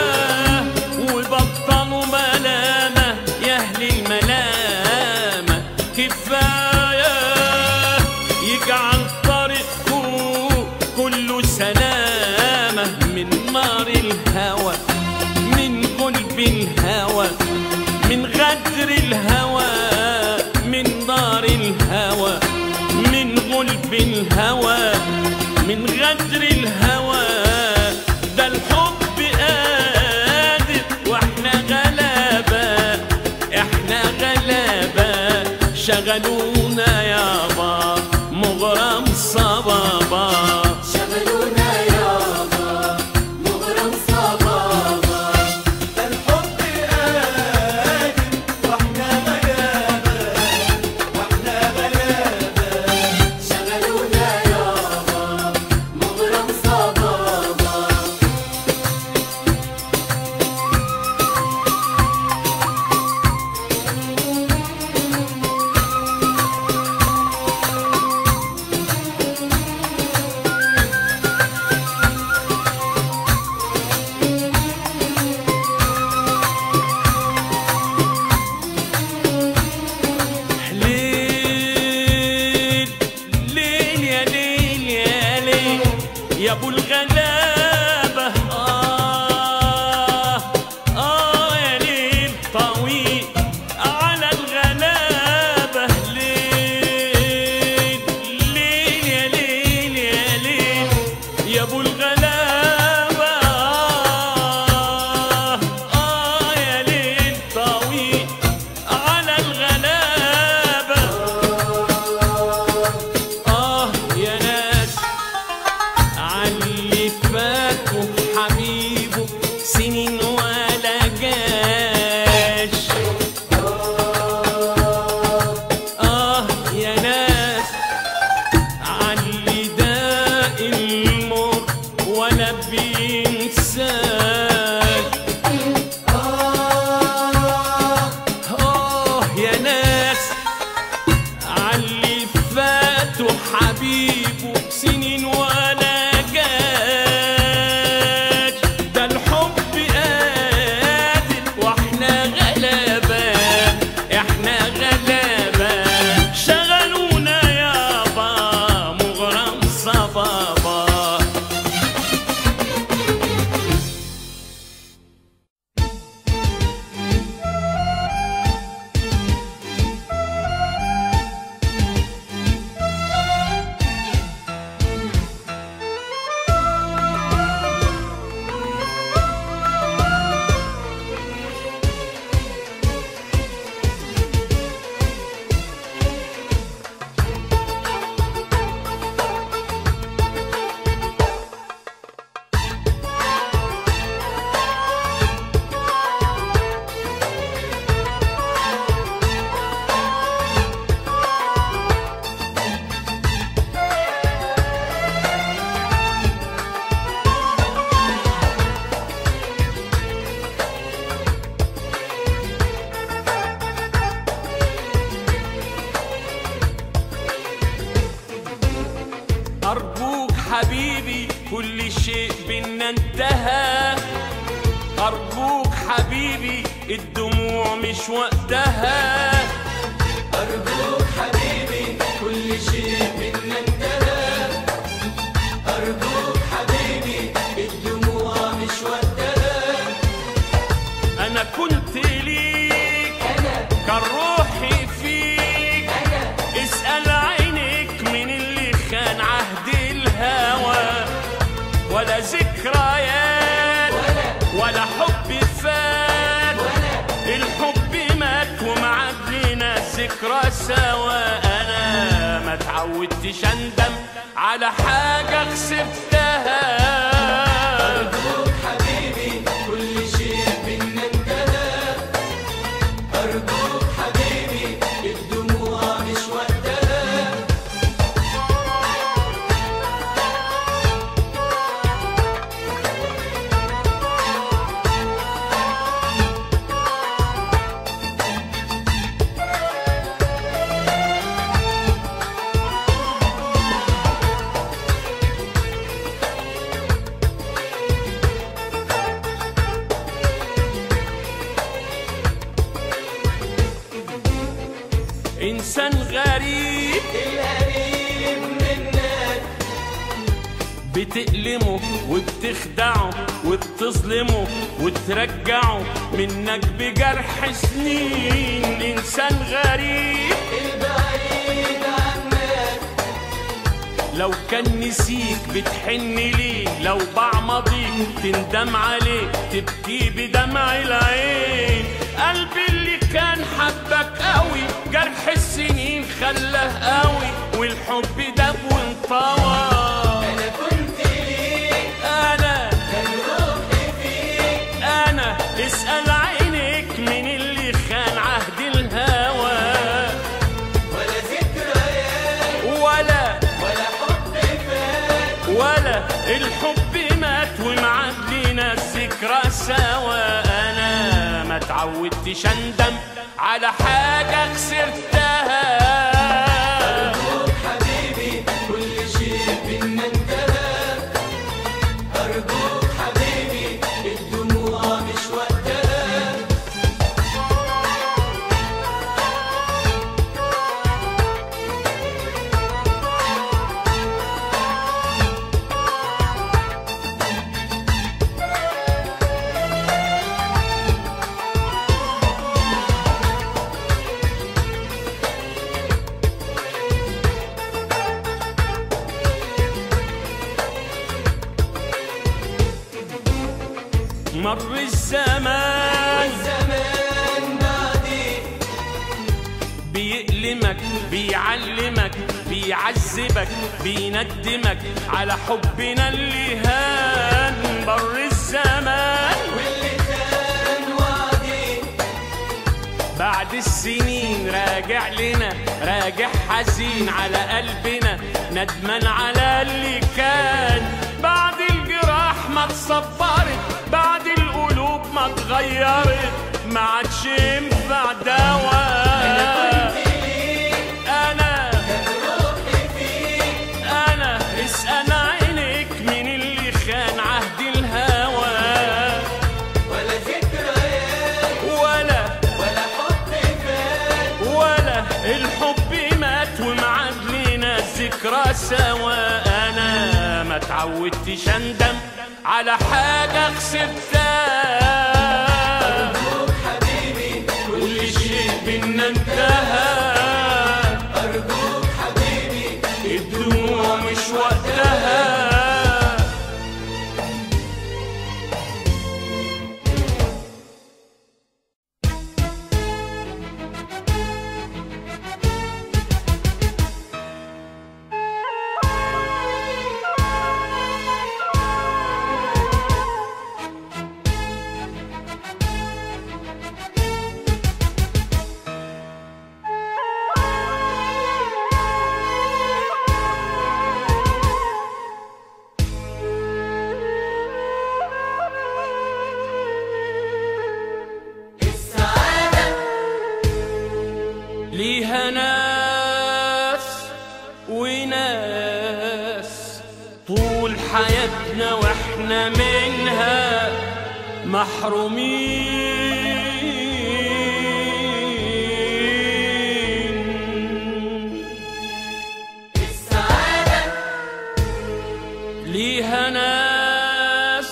وبطلوا ملامة يا أهل الملامة كفاية يجعل طريقكم كله سلامة من نار الهوى من قلب الهوى من غدر الهوى من نار الهوى من قلب الهوى من غدر الهوى ده الحب قادر واحنا غلابة احنا غلابة شغلونا يابا مغرم صبابا شغلونا يابا مغرم صبابا ده الحب قادم واحنا غلابة واحنا غلابة شغلونا يابا مغرم صبابا حبيبي كل شيء بينا انتهى أرجوك حبيبي الدموع مش وقتها أرجوك حبيبي كل شيء منا انتهى أرجوك حبيبي الدموع مش وقتها أنا كنت ليك أنا كان روحي فيك أنا اسأل عينك من اللي خان عهد الهوى ولا ذكريات ولا حب فات الحب مات ومعاد لنا ذكرى سوا انا ما تعودتش اندم على حاجة خسفتها أرجوك حبيبي كل شيء منا انتهى أرجوك حبيبي الدموع مش وقتها انسان غريب القريب منك بتألمه وبتخدعه وبتظلمه وترجعه منك بجرح سنين انسان غريب البعيد عنك لو كان نسيك بتحن ليه لو باع ماضيك تندم عليه تبكي بدمع العين قلبي اللي كان حبك قوي جرح السنين خلاه قوي والحب داب وانطوى أنا كنت ليك انا كان روحي فيك انا اسأل عينك من اللي خان عهد الهوى ولا ذكريات ولا ولا حب فات ولا الحب مات ومعاد لينا الذكرى سوا انا ما تعودتش اندم على حاجة خسرتها أرجوك حبيبي كل شيء منا انتهى أرجوك حبيبي الدموع مش وقتها مر الزمان الزمان بعدي بيألمك بيعلمك بيعذبك بيندمك على حبنا اللي هان مر الزمان واللي كان وعدي بعد السنين راجع لنا راجع حزين على قلبنا ندمان على اللي كان بعد الجراح ما اتصبرت بعد القلوب ما اتغيرت ما عادش ينفع دواء انا روحي فيك انا اسأل عينك من اللي خان عهد الهوى ولا ذكريات ولا ولا حب فات ولا الحب مات ومعاد لينا الذكرى سوا انا ما تعودتش اندم على حاجة خسرتها أرجوك حبيبي كل شيء بينا انتهى أرجوك حبيبي الدموع مش وقتها السعادة ليها ناس وناس طول واحنا منها محرومين ليها ناس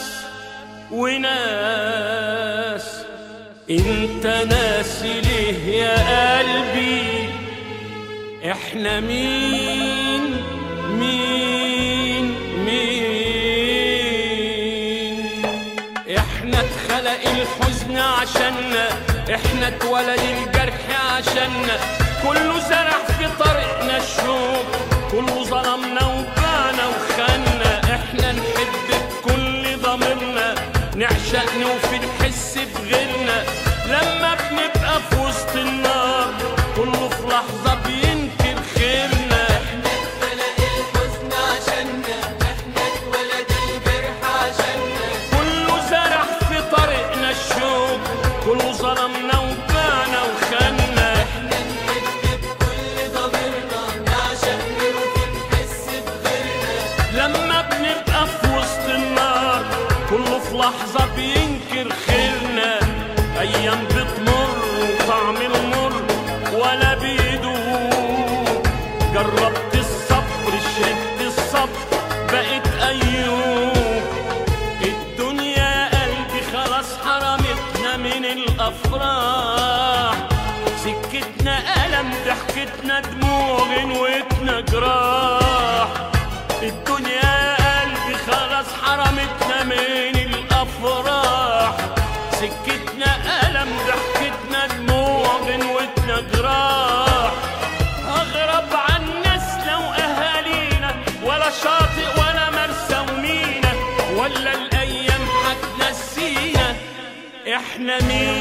وناس انت ناسي ليه يا قلبي احنا مين مين مين احنا اتخلق الحزن عشاننا احنا اتولد الجرح عشاننا كله زرع في طريقنا الشوق كله ظلمنا وباعنا وخنا احنا نحب بكل ضميرنا نعشق نوفي نحس بغيرنا لما بنبقى في وسط النار كله في لحظة بينكر خيرنا اتخلق الحزن عشاننا احنا اتولد الجرح عشاننا كله زرع في طريقنا الشوق كله ظلمنا وباعنا وخنا احنا نحب بكل ضميرنا نعشق نوفي نحس بغيرنا لما بنبقى في وسط النار كله في لحظة بينكر خيرنا أيام بتمر وطعم المر ولا بيدوق جربت الصبر شربت الصبر بقت أيوب الدنيا يا قلبي خلاص حرمتنا من الأفراح سكتنا ألم ضحكتنا دموع غنوتنا جراح الدنيا يا قلبي خلاص حرمتنا من الأفراح سكتنا ألم ضحكتنا دموع غنوتنا جراح أغرب عن الناس لو أهالينا ولا شاطئ ولا مرسى ومينا ولا الأيام هتنسينا إحنا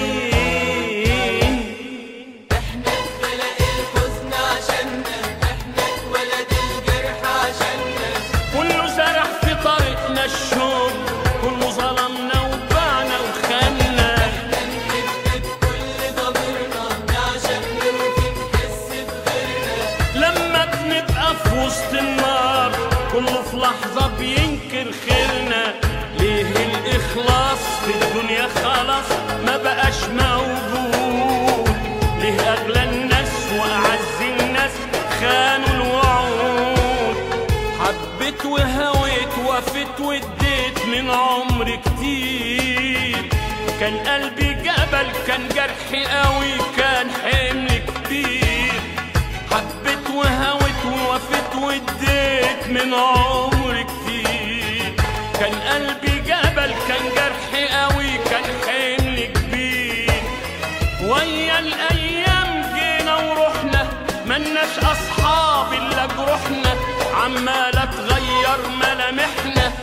مين احنا اتخلق الحزن عشاننا احنا اتولد الجرح عشاننا كله زرع في طريقنا الشوق كله ظلمنا وباعنا وخنا احنا نحب بكل ضميرنا نعشق نوفي نحس بغيرنا لما بنبقى في وسط النار كله في لحظة بينكر خيرنا ليه الإخلاص في الدنيا خلاص ما بقاش موجود ليه أغلى الناس وأعز الناس خانوا الوعود حبيت وهويت وفيت واديت من عمري كتير كان قلبي جبل كان جرحي قوي كان حمل كبير حبيت وهويت ووفيت واديت من عمري كتير كان قلبي جبل كان جرحي قوي كان حمل كبير ويا الايام جينا ورحنا ملناش اصحاب الا جروحنا عمالة تغير ملامحنا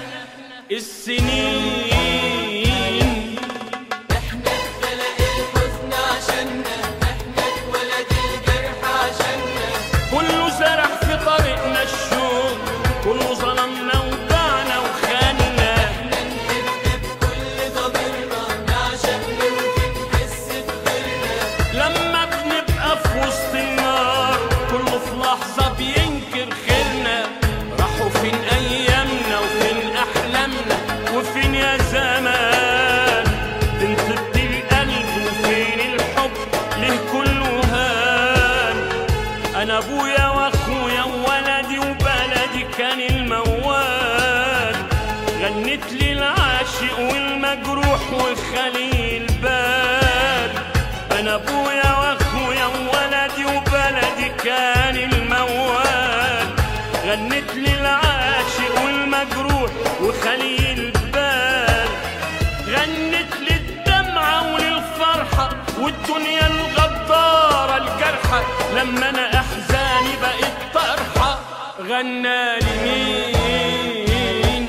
السنين احنا اتخلق الحزن عشاننا احنا اتولد الجرح عشاننا كله زرع في طريقنا الشوق كله ظلمنا وباعنا وخاننا احنا نحب بكل ضميرنا نعشق نوفي نحس بغيرنا لما بنبقى في وسط النار كله في لحظة بينكر خيرنا راحوا فين أيامنا وفين أحلامنا وفين يا زمان فين طيبة القلب وفين الحب ليه كله هان أنا أبويا وأخويا وولدي وبلدي كان الموال غنت لي العاشق والمجروح وخلي البال انا ابويا واخويا وولدي وبلدي كان الموال غنت لي العاشق والمجروح وخلي البال غنت لي الدمعة وللفرحة والدنيا الغدارة الجرحة لما انا احزاني بقت طرحة غنالي مين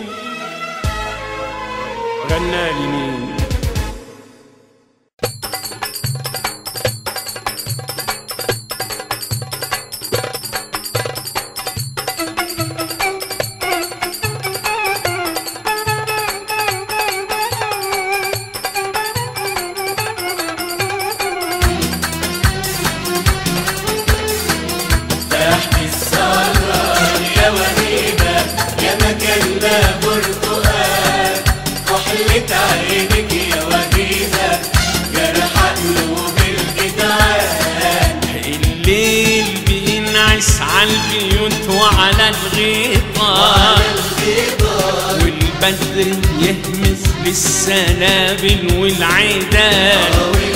غنالي مين تحت السهران يا وهيبة يا مكان ما برتقال عالبيوت وعلى الغيطان والبدر يهمس للسنابل والعيدان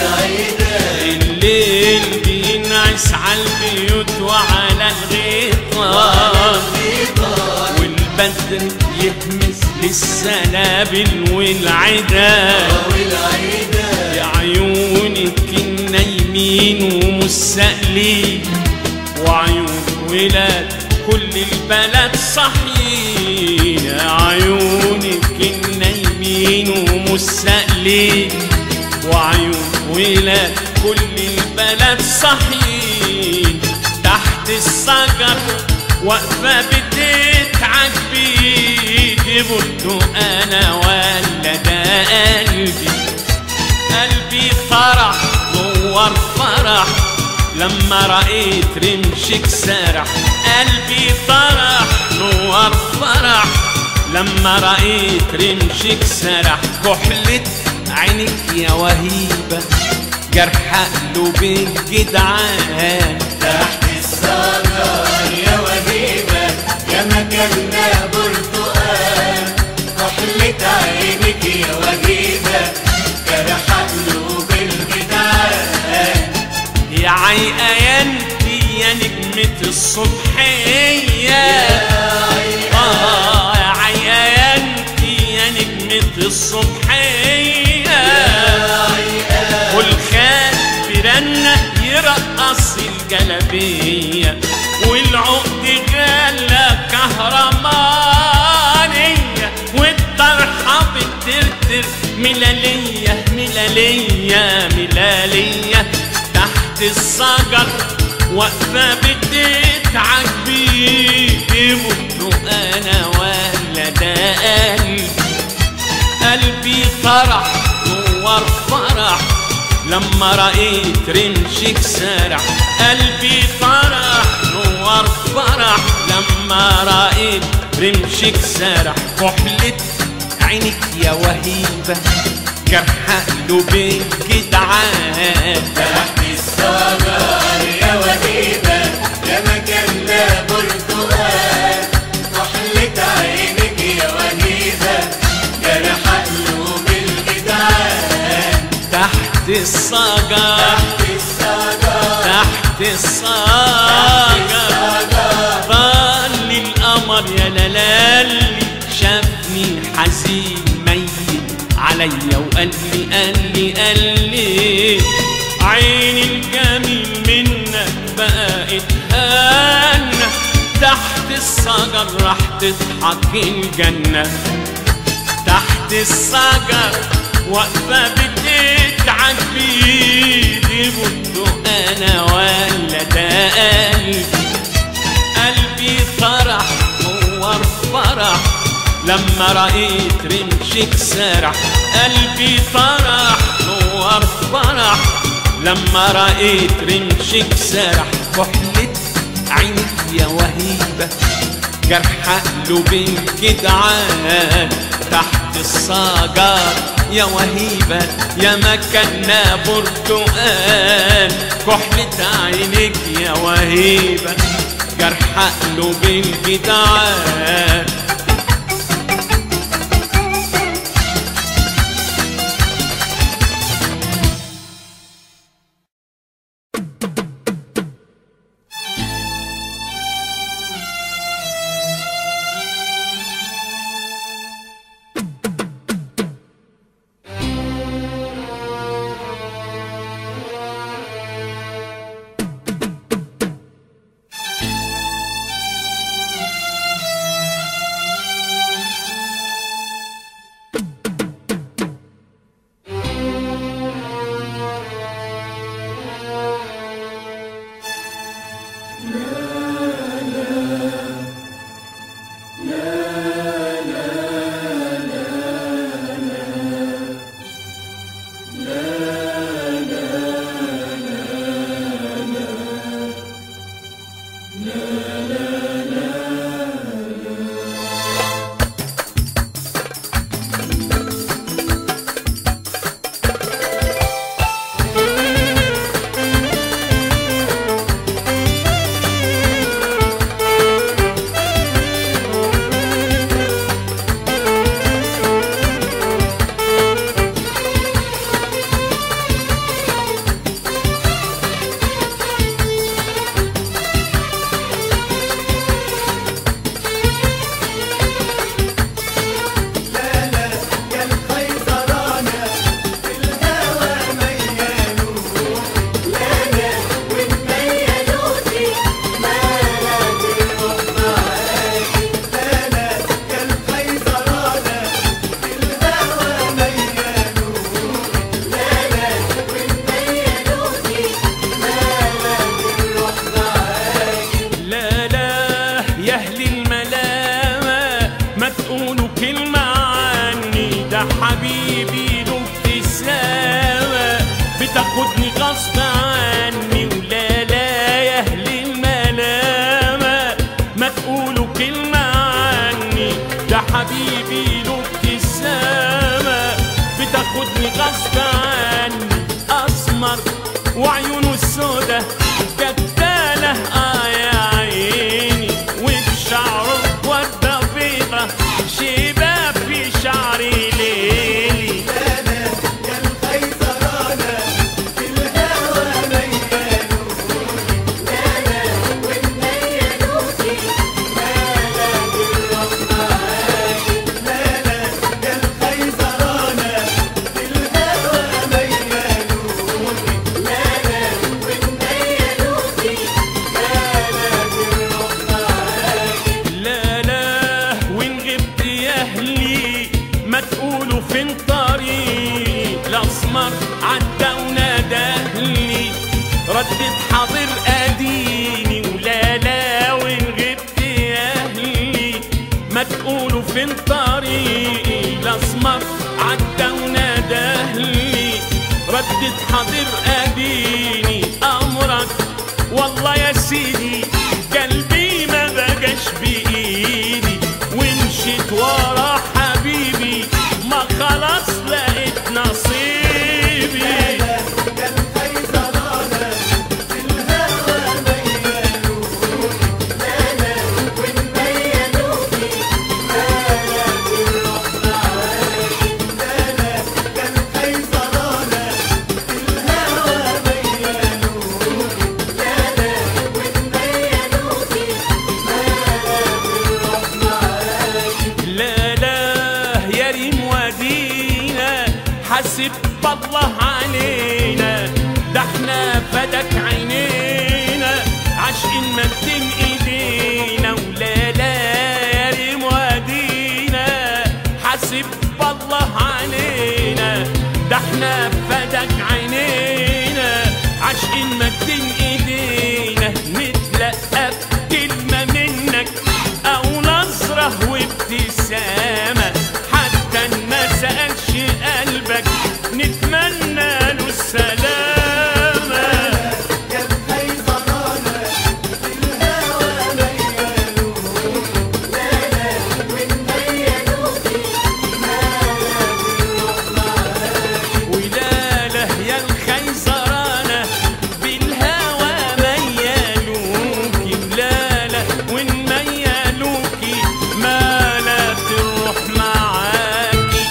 الليل بينعس عالبيوت وعلى الغيطان والبدر يهمس للسنابل والعيدان يا عيونك النايمين ومستقلين وعيون ولاد كل البلد صحيين يا عيونك النايمين ومستقلين وعيون ولاد كل البلد صحيين تحت الشجر واقفة بتتعب بيدي قلت انا ولا ده قلبي قلبي فرح نور فرح لما رأيت رمشك سرح قلبي فرح نور فرح لما رأيت رمشك سرح كحلة عينك يا وهيبة جرح قلوب الجدعان تحت الصدر يا وهيبة يا مكاننا برتقال كحلة عينك يا وهيبة جرح قلوب الجدعان يا عيقيانتي يا نجمة الصبحية آه يا عيقيانتي يا نجمة الصبحية والخال برنة يرقص الجلبية والعقد غالة كهرمانية والطرحة بترتر ملالية ملالية ملالية تحت الشجر واقفة بتتعب بيدي مت انا ولا ده قلبي قلبي فرح نور فرح لما رأيت رمشك سرح قلبي فرح نور فرح لما رأيت رمشك سرح كحلة عينك يا وهيبة جرح قلوبك جدعان تحت الصدر يا وهيبة يا مكاننا برتقال كحلة عينك يا وهيبة جرح قلوب الجدعان تحت الصجر تحت الصدر تحت الصجر ظل القمر يا لالي شافني حزين ميت عليا وقال لي قال لي قال لي عيني الجميل منك بقى اتهنى تحت الشجر راح تضحك الجنه تحت الشجر واقفة بتتعب بيدي قلت انا ولا ده قلبي قلبي فرح نور فرح لما رأيت رمشك سرح قلبي فرح نور فرح لما رأيت رمشك سرح كحلة عينك يا وهيبة جرح قلوب الجدعان تحت الصجر يا وهيبة يا مكاننا برتقال كحلة عينك يا وهيبة جرح قلوب الجدعان فين طريقي الاسمر عدى ونادى لي ردت حاضر اديني امرك والله يا سيدي قلبي ما بقاش بايدي ومشيت ورا حبيبي ما خلاص لقيت نصيبي لا لا يا ريم ودينا حسب الله علينا ده احنا فدك عينينا عاشقين مدين ايدينا ولا لا يا ريم ودينا حسب الله علينا ده احنا فدك عينينا عاشقين مدين ايدينا نتلقى كلمة منك او نظرة وابتسامة حتى إن ما سألش قلبك نتمنى له السلامة ولاله يا الخيزرانة بالهوى ميالوكي ولاله وإن ميالوكي ما لا تروح معاكي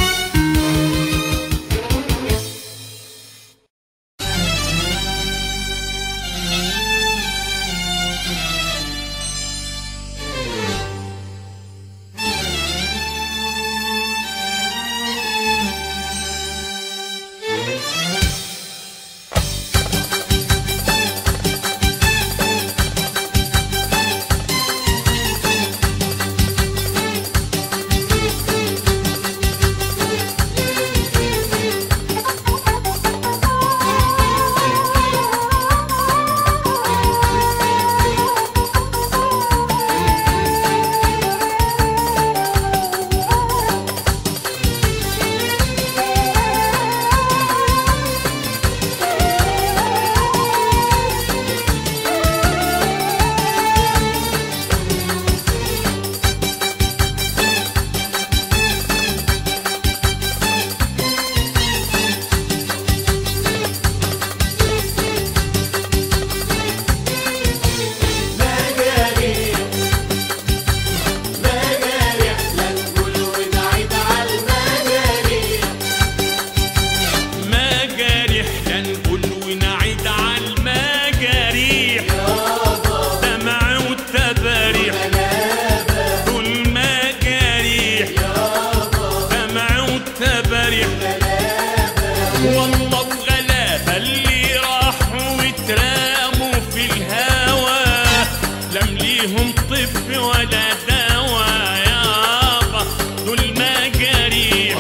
مجاريح لا نقول ونعيد على المجاريح دمع والتباريح دول مجاريح دمع والتباريح والله وغلابة اللي راحوا واتراموا في الهوى لم ليهم طب ولا دواء يابا دول مجاريح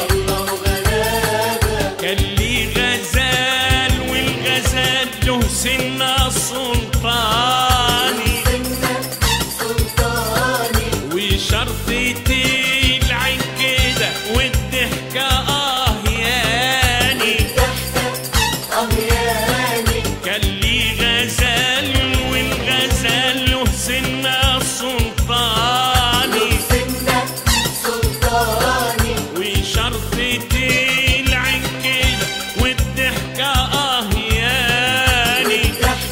كان لي غزال والغزال له سنة سلطاني وشرطتي العين كده والضحكة اه ياني كان لي غزال والغزال له سنة سلطاني وشرطتي العين كده والضحكة اه ياني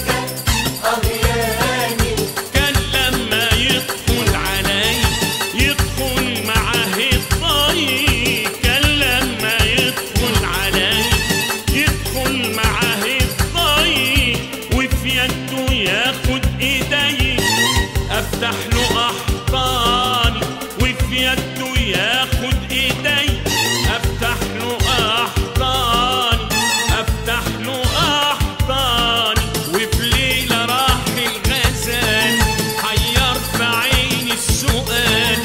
كان لما يدخل علي يدخل معاه الطريق كان لما يدخل علي يدخل معاه الطريق وفي يده ياخد ايدي افتح له احضاني وفي يده ياخد ايدي افتح له احضاني افتح له احضاني وفي ليله راح الغزال حير في عيني السؤال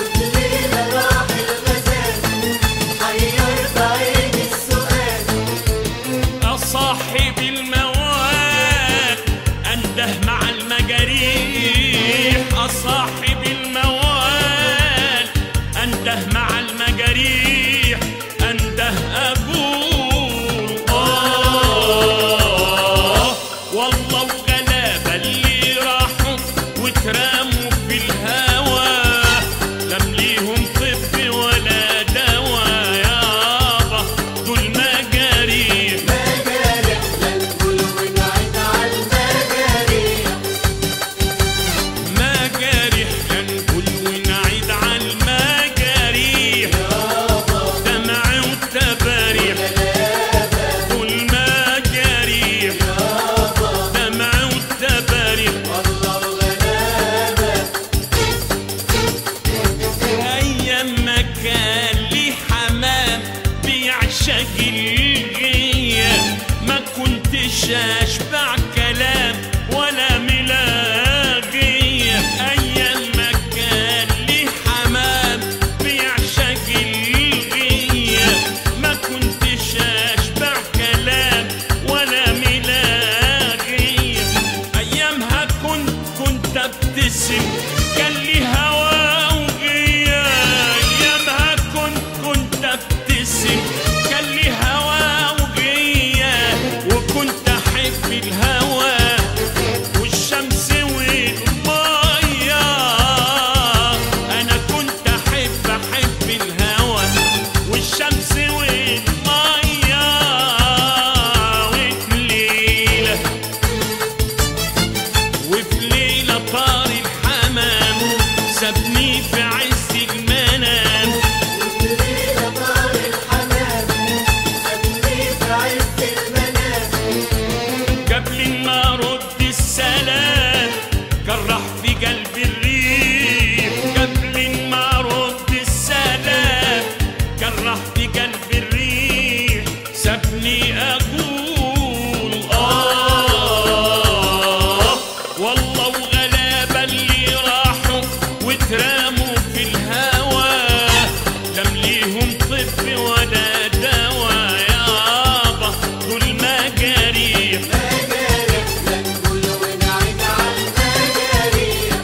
أصاحب الموال أنده مع المجاريح أصاحب الموال ابتسم كان لي هوا وغياب يامها كنت كنت ابتسم كان لي هوا وغياب وكنت احب الهوا والشمس والمية أنا كنت أحب أحب الهوا والشمس والمية وفي ليلة وفي ليلة طار الحمام سابني في عز المنام ليلة طار الحمام سابني في عز المنام قبل ما ارد السلام جرح في قلبي الريح قبل ما ارد السلام جرح في قلبي الريح سابني اقول اه والله وغلابه اللي راحوا واترموا في الهوى لم ليهم طب ولا دواء يابا دول مجاريح مجارح لا نقول ونعيد على المجاريح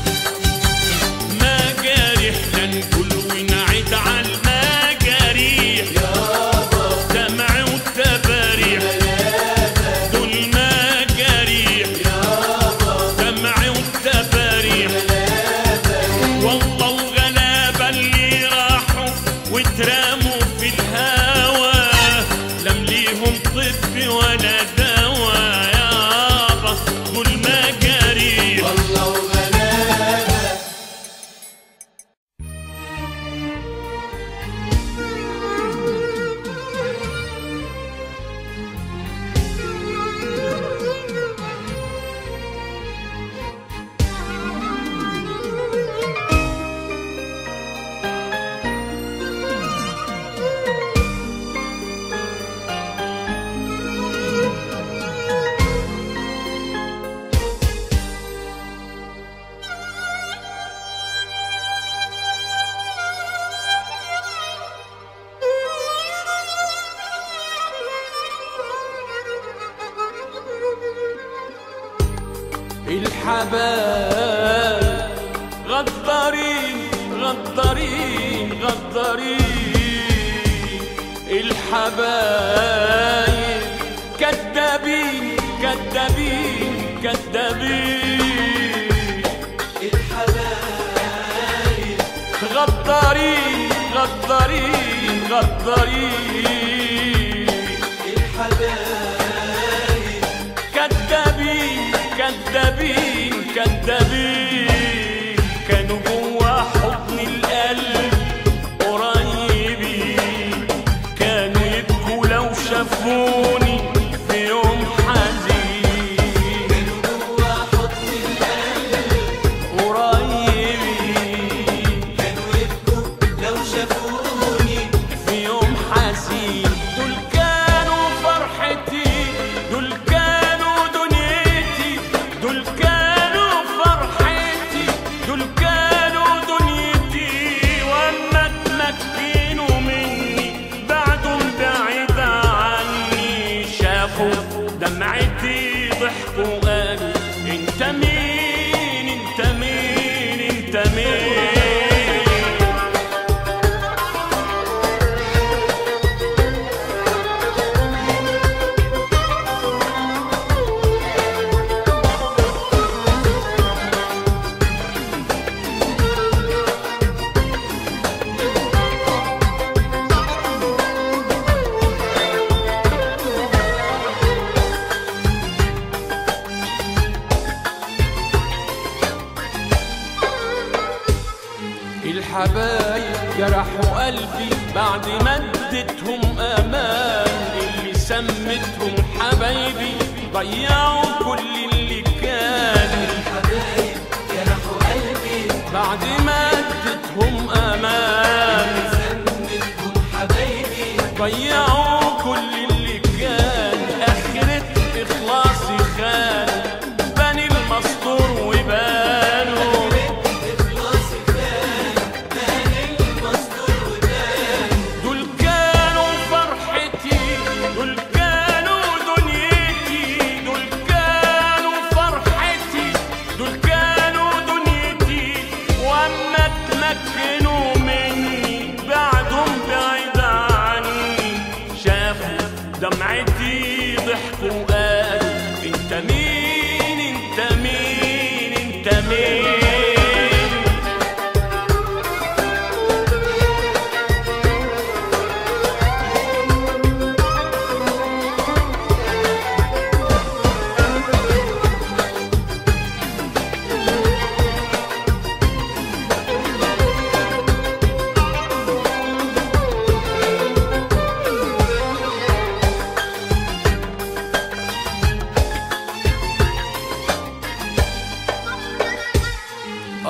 مجاريح لا نقول ونعيد على المجاريح دمع وتباريح دول مجاريح دمع وتباريح والله وغلابة اللي راحوا واترموا في الهوى لم ليهم طب ولا دواء يابا دول مجاريح والله وغلابة الحبايب غدارين غدارين غدارين الحبايب كدابين كدابين كدابين الحبايب غدارين غدارين غدارين الحبايب كذابين كذابين كذابين كانوا جوا حضن القلب قريبين كانوا يبكوا لو شافوني في يوم حزين جوا حضن القلب قريبين كانوا يبكوا لو شافوني في يوم حزين دول كانوا فرحتي دول كانوا دنيتي دول كانوا فرحتي دول كانوا دنيتي واما تمكنوا مني بعدهم بعيد عني شافوا دمعتي ضحكوا قالوا انت مين انت مين انت مين الحبايب جرحوا قلبي بعد ما اديتهم امان اللي سمتهم حبايبي ضيعوا كل اللي كان الحبايب جرحوا قلبي بعد ما اديتهم امان سندتهم حبايبي ضيعوا كل اللي كان اخرة اخلاصي خان بني المستور وبانوا إخلاصي كان كان المصدر وكان دول كانوا فرحتي دول كانوا دنيتي دول كانوا فرحتي دول كانوا دنيتي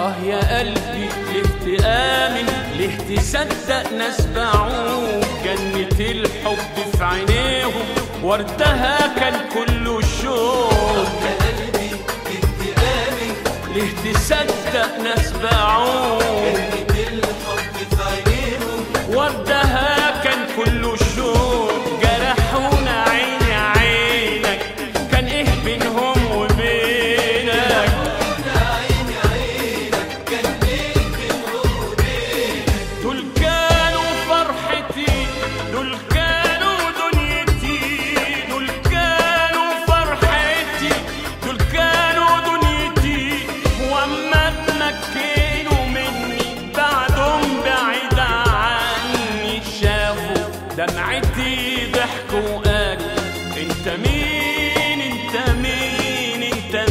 آه يا قلبي ليه تآمن ليه تصدق ناس باعوك جنة الحب في عينيهم وردها كان كله شوق يا قلبي جبت آمن ليه تصدق ناس باعوك جنة الحب في عينيهم وردها كان كله شوق جرحونا عيني عينك كان ايه بينهم وبينك عيني عينك كان ايه بينهم وبينك دول كانوا فرحتي دول كانوا دنيتي دول كانوا فرحتي دول كانوا دنيتي واما اتمكنوا مني بعدهم بعيد عني شافوا دمعتي ضحكوا وقالوا انت مين انت مين انت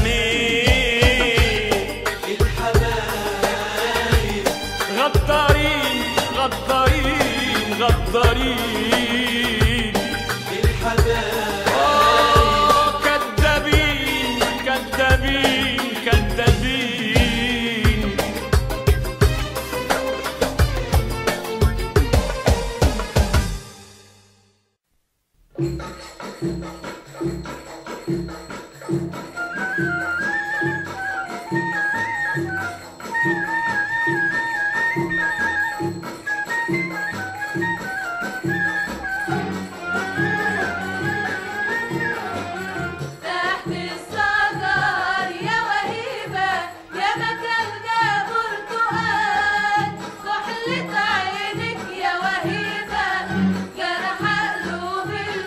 مين الحبايب غدارين غدارين غدارين الحبايب آه، كدابين كدابين كدابين تحت الشجر يا وهيبة يا مكاننا برتقال كحلة عينك يا وهيبة جرح قلوب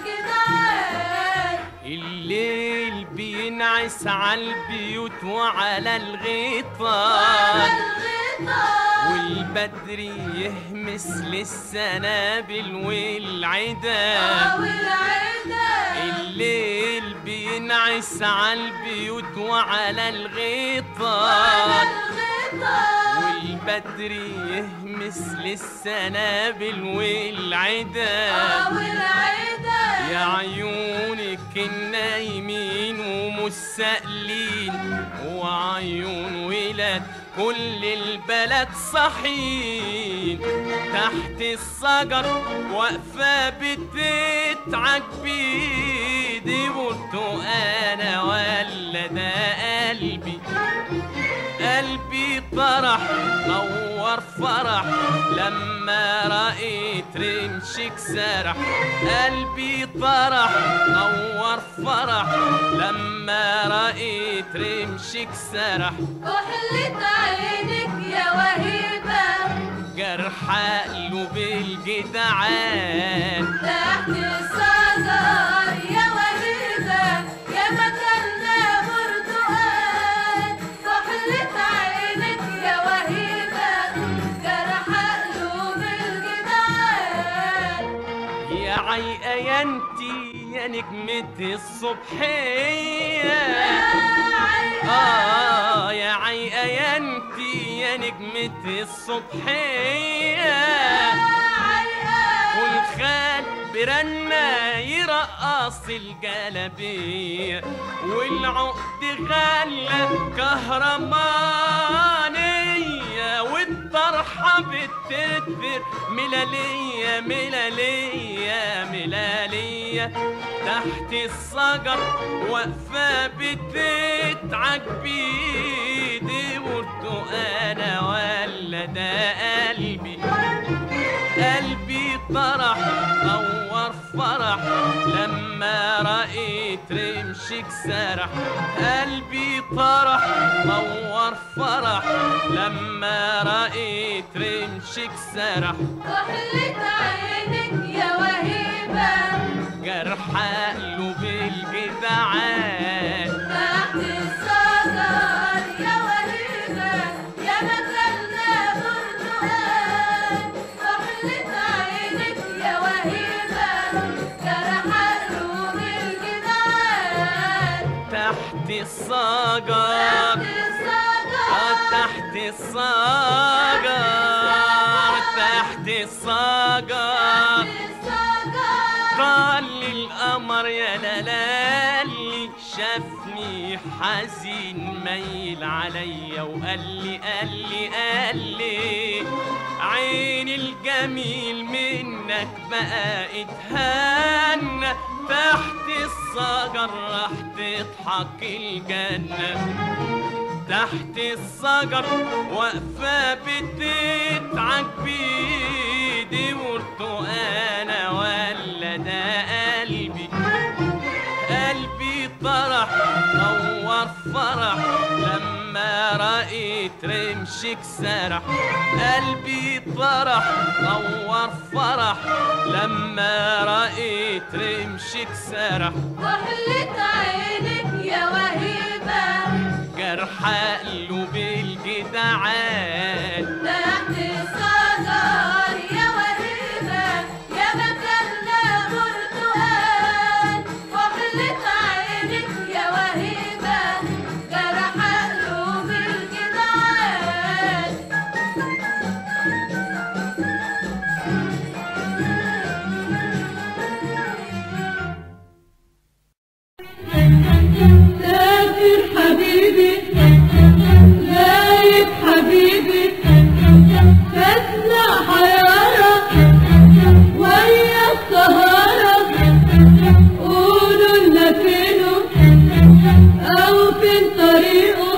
الجدعان الليل بينعس على البيوت وعلى الغيطان على الغطاء والبدر يهمس للسنابل والعداد أو العداد الليل بينعس على البيوت وعلى على الغيطان الغطاء والبدر يهمس للسنابل والعداد أو العداد يا عيونك النايمين ومستقلين وعيون ولاد كل البلد صحين تحت الشجر واقفة بتتعج بيدي برتقانة ولا ده قلبي قلبي طرح نور فرح لما رأيت رمشك سرح قلبي طرح نور فرح لما رأيت رمشك سرح كحلة عينك يا وهيبة جرح قلوب الجدعان تحت الشجر يا وهيبة يا مكاننا برتقال كحلة عينك يا وهيبة جرح قلوب الجدعان يا عيقة يا انتي يا نجمة الصبحية آه يا عيقة يا انتي يا نجمة الصبحية والخال برنا يرقص الجلبية والعقد غلة كهرمانية والطرحة بتدبر ملالية ملالية ملالية تحت الشجر واقفة بتتعج بيدي برتقانة ولا ده قلبي قلبي طرح نور فرح لما رأيت رمشك سرح قلبي طرح نور فرح لما رأيت رمشك سرح كحلة عينك يا وهيبة جرح قلوب الجدعان تحت الشجر يا وهيبة يا مكاننا برتقال كحلة عينك يا وهيبة جرح قلوب الجدعان تحت الصجر تحت آه، الشجر تحت الصجر تحت الصجر الشجر قال لي القمر يا لالي شافني حزين ميل عليا وقال لي قال لي قال لي عين الجميل منك بقى اتهنى تحت الشجر راح تضحك الجنه تحت الشجر واقفة بتضحك بيدي قلت انا ولا ده قلبي قلبي طرح نور فرح لما رأيت رمشك سرح قلبي طرح نور فرح لما رأيت رمشك سرح وحلت عينك يا وهيبة جرح قلوب الجدعان تحت الشجر يا وهيبة يا مكاننا برتقال وحلت عينك يا وهيبة جرح قلوب الجدعان سافر حبيبي غايب حبيبي فاتنا حيارة ويا السهارة قولوا لنا فينه أو فين طريقه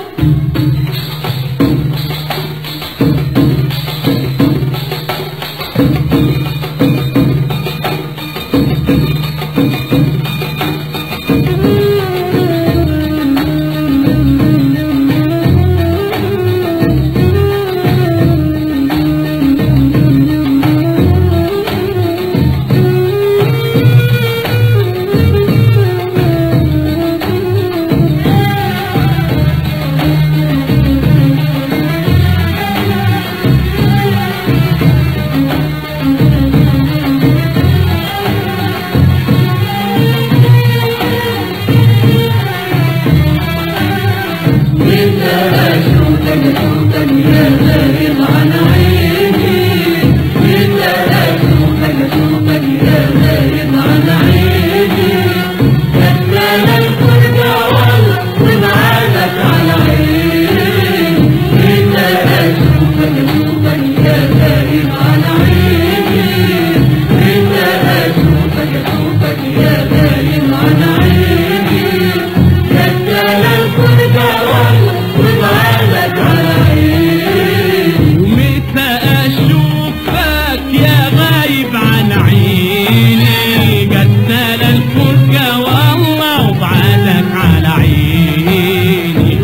ومتى اشوفك يا غايب عن عيني جاتنا الفرجة والله وبعدك على عيني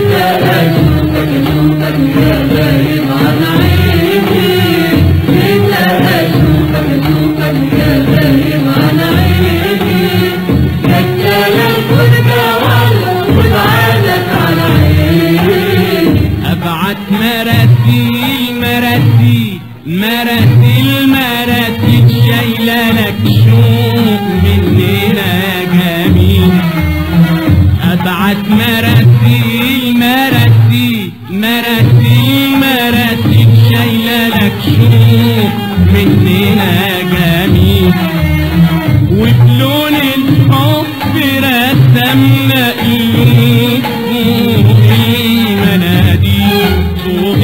ابعت مراسيل مراسيل مراسيل مراسيل شايله لك شوق مننا جميل ابعت مراسيل مراسيل مراسيل مراسيل شايله لك شوق مننا جميل وبلون الحب رسمنا قلوب فوق المناديل فوق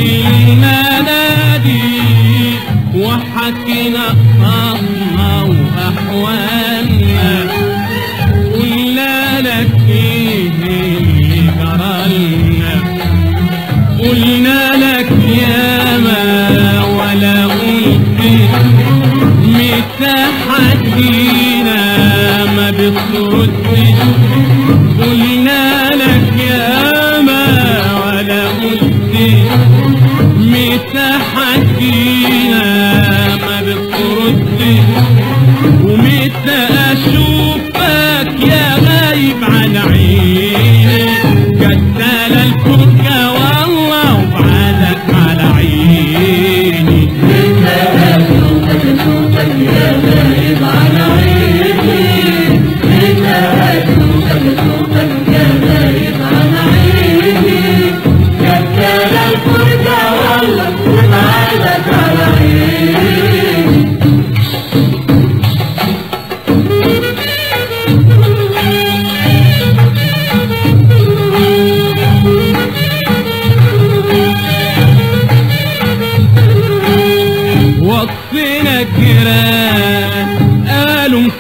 المناديل وحكينا قصصنا واحوالنا قلنا لك ايه اللي جرالنا قلنا لك يا ما ولا قلت متى حكينا ما بتردش قلنا لك يا ما ولا قلت متى حكينا ما بتردش ومتى اشوفك يا غايب عن عيني قتل الفرقة والله وبعدك على عيني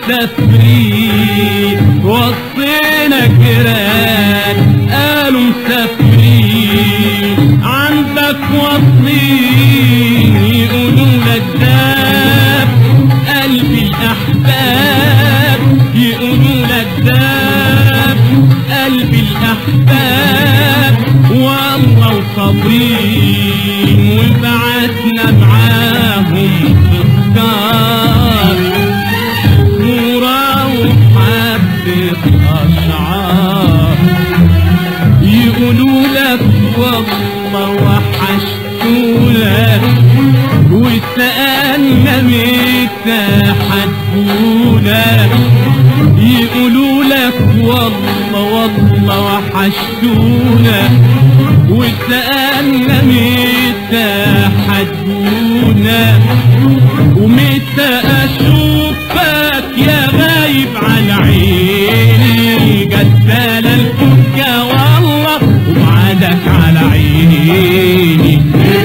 مسافرين وصينا جيران قالوا مسافرين عندك وصين يقولوا لك داب قلب الأحباب يقولوا لك داب قلب الأحباب والله وصابرين وبعتنا معاهم تذكار صورة وحبة أشعار يقولوا لك والله وحشتونا وسألنا متى حتقونا يقولوا لك والله والله وحشتونا وسألنا متى حتقونا ومتى أشوفك يا غايب عن عيني جدال الفكة والله وبعدك على عيني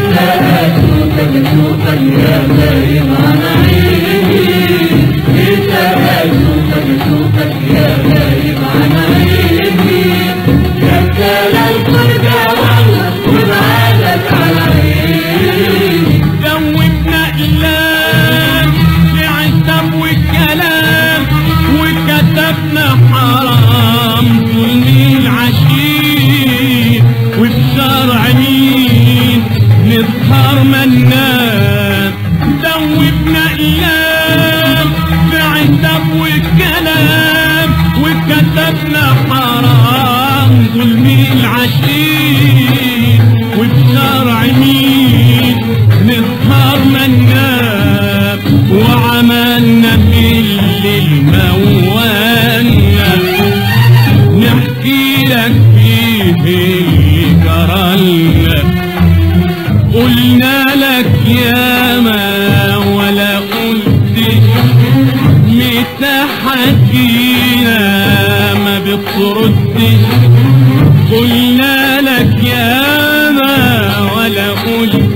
جوبنا إقلام لعتب والكلام وكتبنا حرام ظلم العشير وبشرع مين نسهر منام دوبنا إقلام لعتب والكلام وكتبنا حرام ظلم العشير وبشرع مين نسهر منام وعملنا في الليل موانا نحكي لك فيه اللي جرالنا قلنا لك يا ما ولا قلت متى حكينا ما بتردش قلنا لك يا ما ولا قلت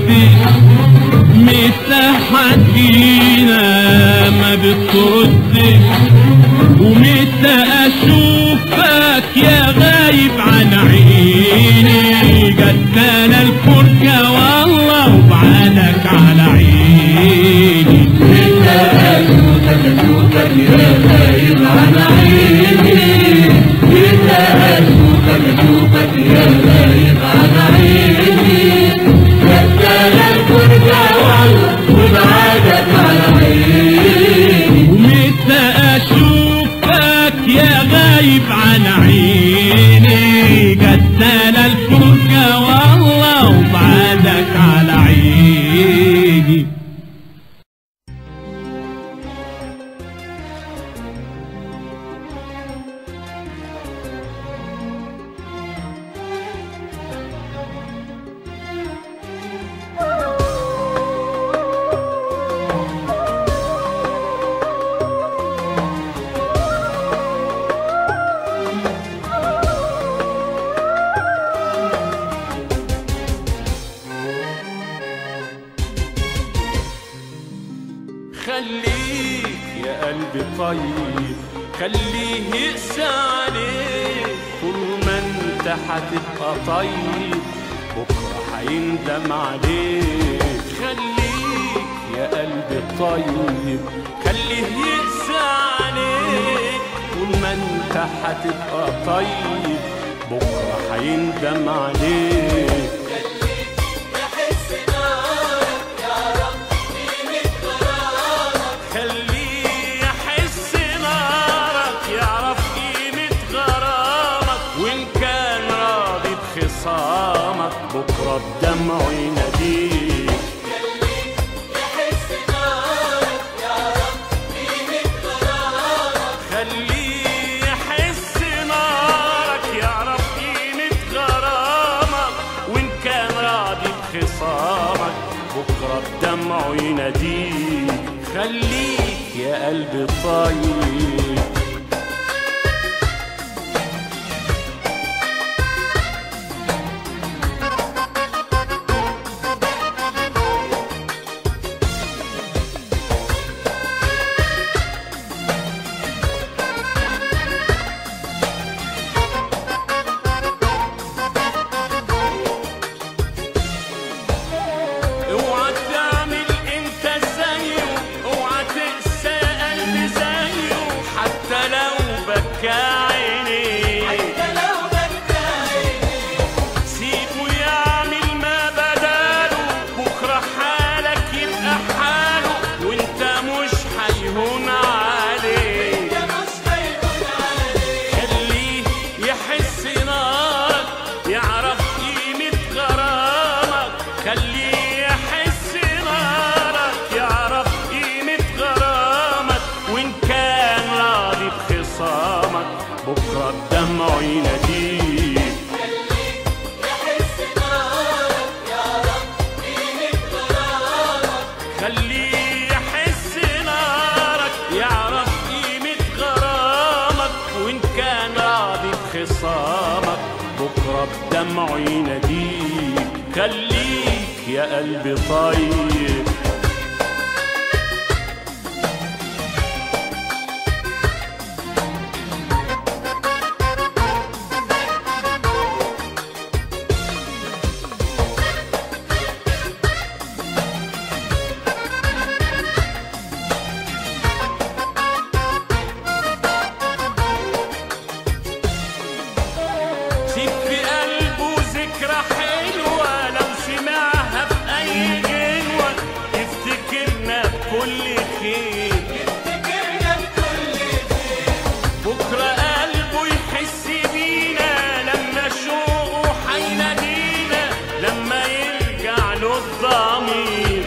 متى حكينا ما بتردش ومتى اشوفك يا غايب عن عيني جدنا الفرجة والله وبعدك على عيني ومتى اشوفك يا غايب عن عيني جدنا الفرجة والله وبعدك على عيني خليك يا قلبي طيب خليه يقسى عليك طول ما انت هتبقى طيب بكره هيندم عليك خليك يا قلبي طيب خليه يقسى عليك طول ما انت هتبقى طيب بكره هيندم عليك خليه يحس نارك يعرف قيمة غرامك وإن كان راضي بخصامك بكرة بدمعه يناديك خليه يحس نارك يعرف قيمة غرامك وإن كان راضي بخصامك بكرة بدمعه يناديك خليك يا قلبي طيب خليك يا قلبي طيب سيب في قلبه ذكرى حلوة لو سمعها في أي غنوة يفتكرنا بكل خير بكرة قلبه يحس بينا لما شوقه حينادينا لما يرجع له الضمير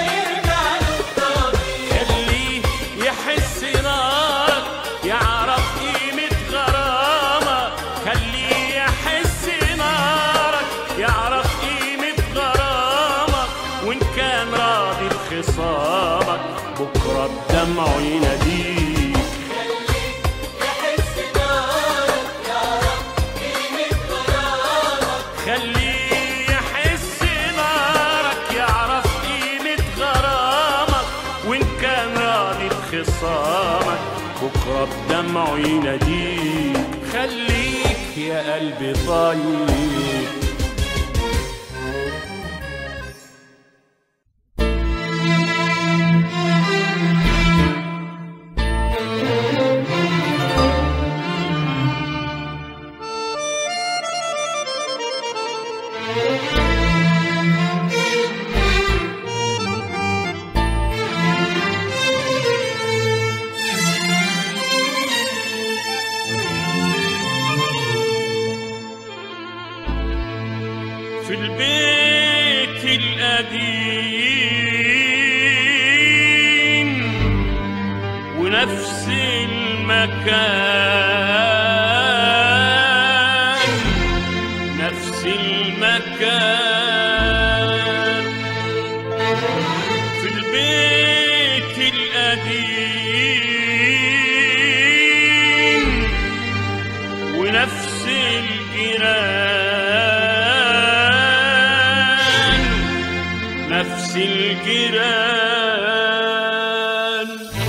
خليه يحس نارك يعرف قيمة غرامك خليه يحس نارك يعرف قيمة غرامك وإن كان راضي بخصامك بكرة بدمعه يناديك خليه يحس نارك يعرف قيمة غرامك وإن كان راضي بخصامك بكرة بدمعه يناديك خليك يا قلبي طيب في البيت القديم ونفس المكان نفس المكان في البيت القديم ونفس الجيران نفس الجيران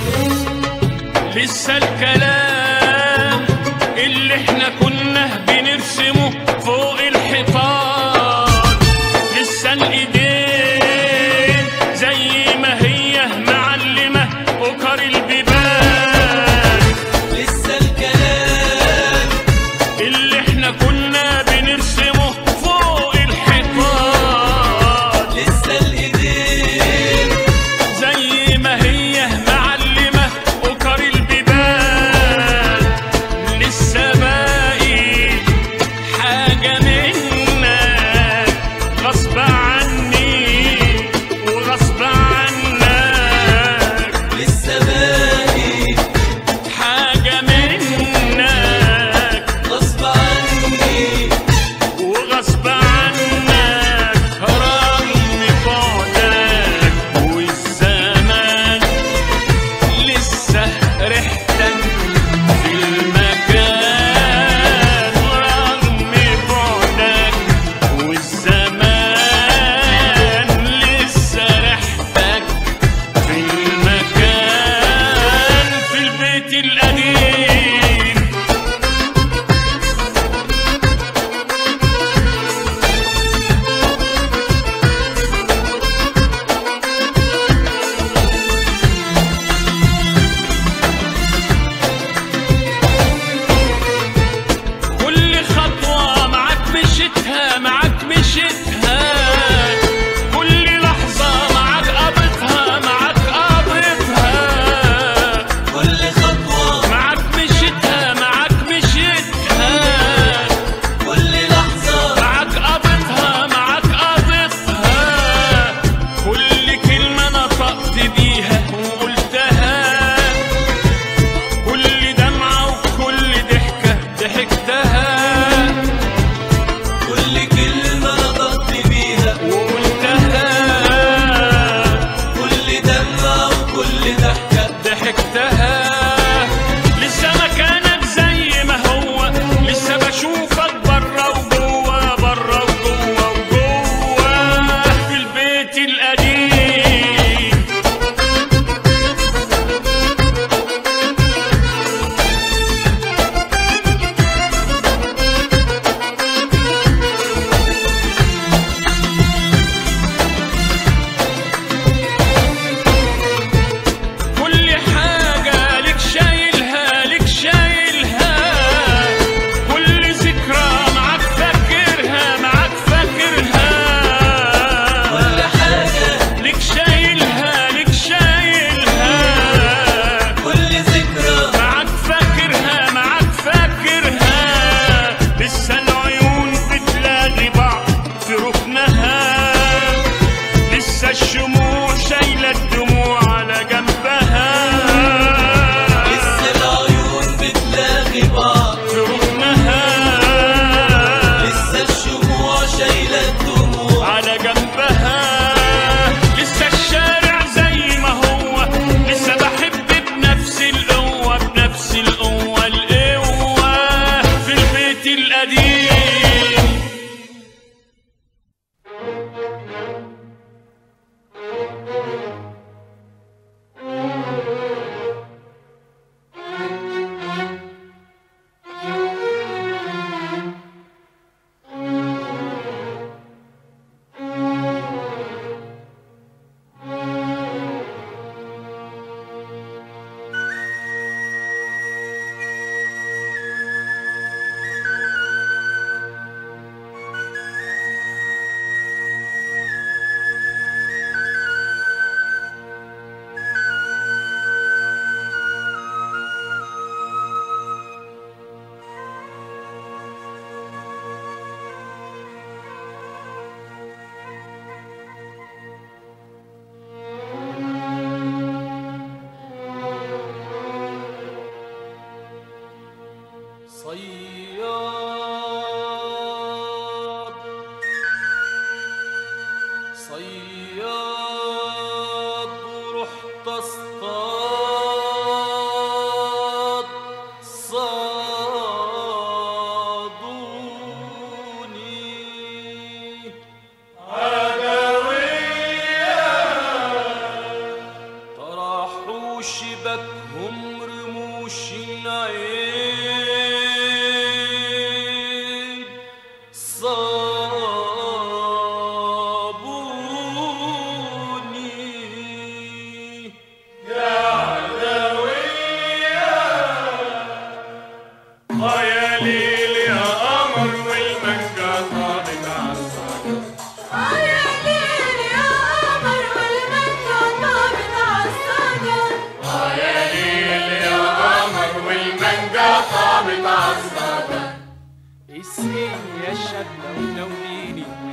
لسه الكلام اللي احنا كنا بنرسمه فوق الحيطان لسه الايدين زي ما هي معلمه بكر البيبان لسه الكلام اللي احنا كنا بنرسمه فوق الحيطان لسه الايدين زي ما هي معلمة وكر البيبان لسه باقي حاجة منك غصب عني وغصب عنك لسه باقي حاجة منك غصب عني وغصب عنك رغم بعدك والزمان لسه ريحتك في المكان رغم بعدك والزمان لسه ريحتك في المكان في البيت القديم كل خطوة معاك مشيتها معاك مشيتها كل لحظة معاك قضيتها معاك قضيتها كل خطوة معاك مشيتها معاك مشيتها كل لحظة معاك قضيتها معاك قضيتها كل كلمة نطقت بيها وقلتها كل دمعة وكل ضحكة ضحكتها كل كلمة نطقت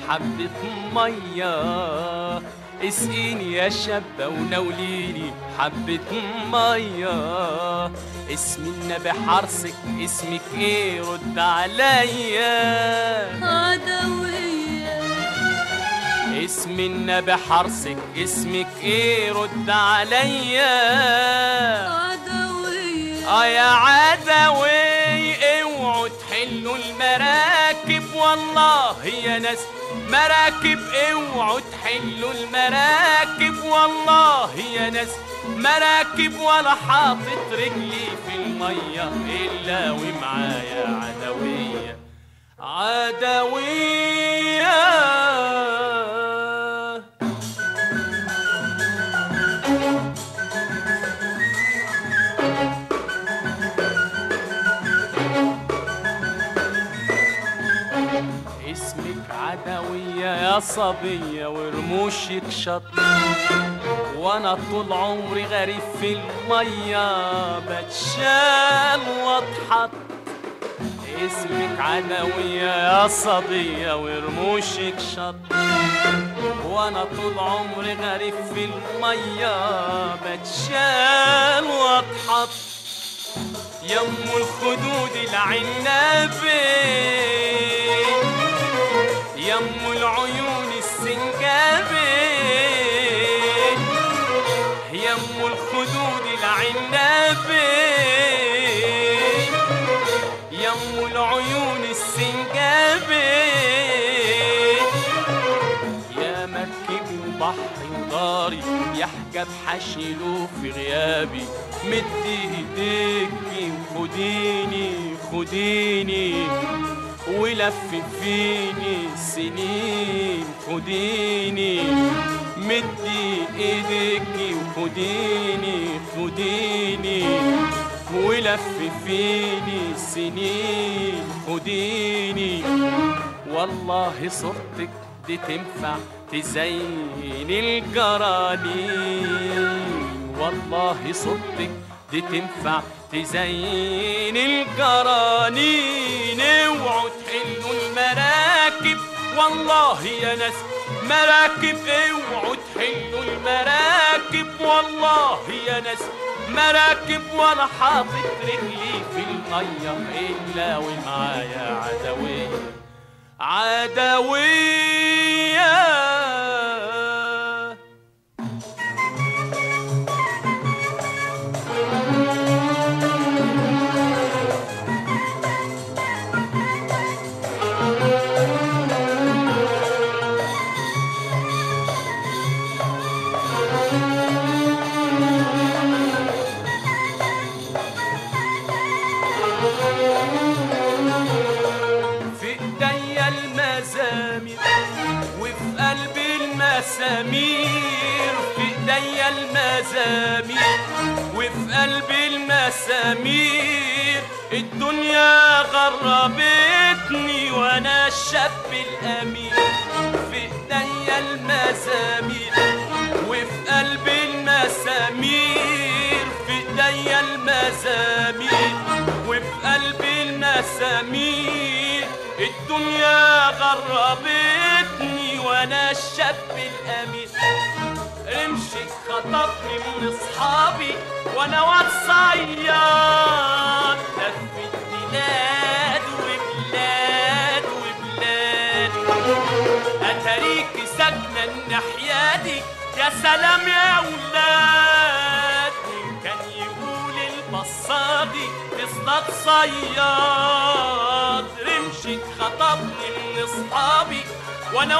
حبة مية اسقيني يا شابة ونوليني حبة مية اسم النبي حرصك اسمك ايه رد عليا عدوية اسم النبي حرصك اسمك ايه رد عليا عدوية اه يا عدوي اوعوا تحلوا المراكب والله يا ناس مراكب اوعوا تحلوا المراكب والله يا ناس مراكب ولا حاطط رجلي في المية إلا ومعايا عدوية عدوية اسمك عدوية يا صبية ورموشك شط وانا طول عمري غريب في المية بتشال واتحط اسمك عدوية يا صبية ورموشك شط وانا طول عمري غريب في المية بتشال واتحط يم الخدود العنابي يم العيون السنجابي يم الخدود العنابي يم العيون السنجابي يا مركب وبحر وداري يحجب حشيله في غيابي مد ايديكي وخديني خديني ولف فيني سنين خديني مدي ايديكي وخديني خديني ولف فيني سنين خديني والله صورتك دي تنفع تزين الجرانين والله صورتك دي تنفع تزين الجرانين اوعوا تحلوا المراكب والله يا ناس مراكب اوعوا تحلوا المراكب والله يا ناس مراكب وانا حاطط رجلي في الميه الا ومعايا عدويه عدويه في ايديا المزامير وفي قلبي المسامير في ايديا المزامير وفي قلبي المسامير الدنيا غربتني وانا الشاب الامين في ايديا المزامير وفي قلبي المسامير في ايديا المزامير وفي قلبي المسامير الدنيا غربتني وانا الشاب الامين رمشك خطفني من اصحابي وانا واد صياد لفت بلاد وبلاد وبلاد اتاريكي ساكنه الناحيه دي يا سلام يا ولاد مين كان يقول البصادي تصطاد صياد رمشك خطفني من اصحابي وانا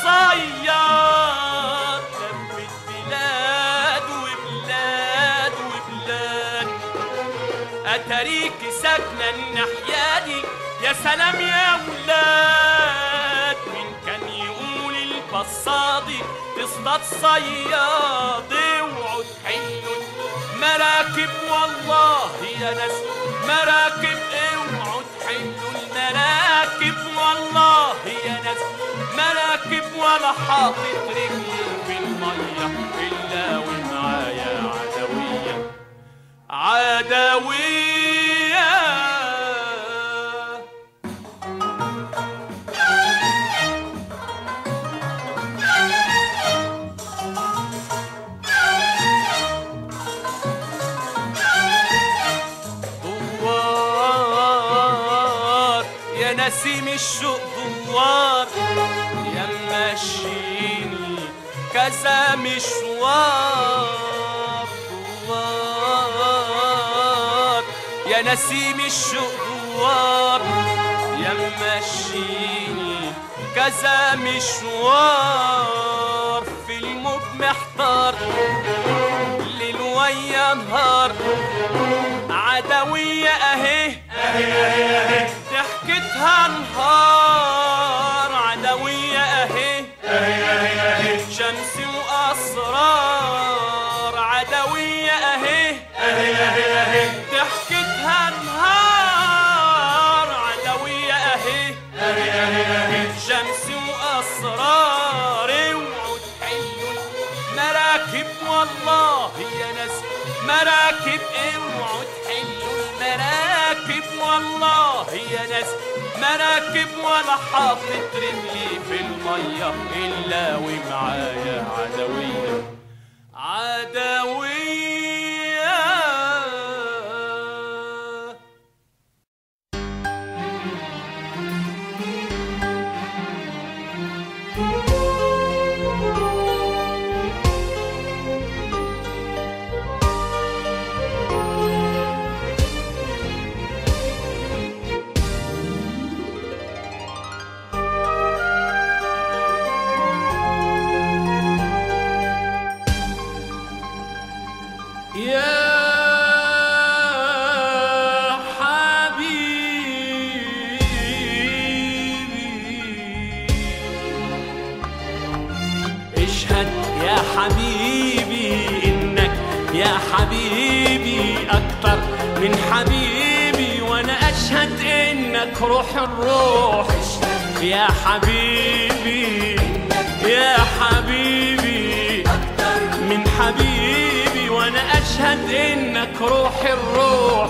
والصياد لفت بلاد وبلاد وبلاد اتاريكي ساكنه الناحيه دي يا سلام يا ولاد مين كان يقول البصادي تصطاد صياد اوعوا تحلوا مراكب والله يا ناس مراكب اوعوا تحلوا المراكب والله يا ناس مراكب ولا حاطط رجلي في الميه الا ومعايا عدويه عدويه نسيم الشوق دوار يا ماشيني كذا مشوار دوار يا نسيم الشوق دوار يا ماشيني كذا مشوار في الموت محتار ليل ويا نهار عدوية اهي ضحكتها نهار عدوية اهي شمس واسرار عدوية اهي ضحكتها نهار عدوية اهي شمس واسرار اوعوا تحلوا المراكب والله يا ناس مراكب اوعوا تحلوا المراكب والله يا ناس مراكب ولا حاطط رجلي في الميه الا ومعايا عدويه عدويه يا حبيبي اشهد يا حبيبي انك يا حبيبي اكتر من حبيبي وانا اشهد انك روح الروح يا حبيبي يا حبيبي من حبيبي وانا اشهد انك روح الروح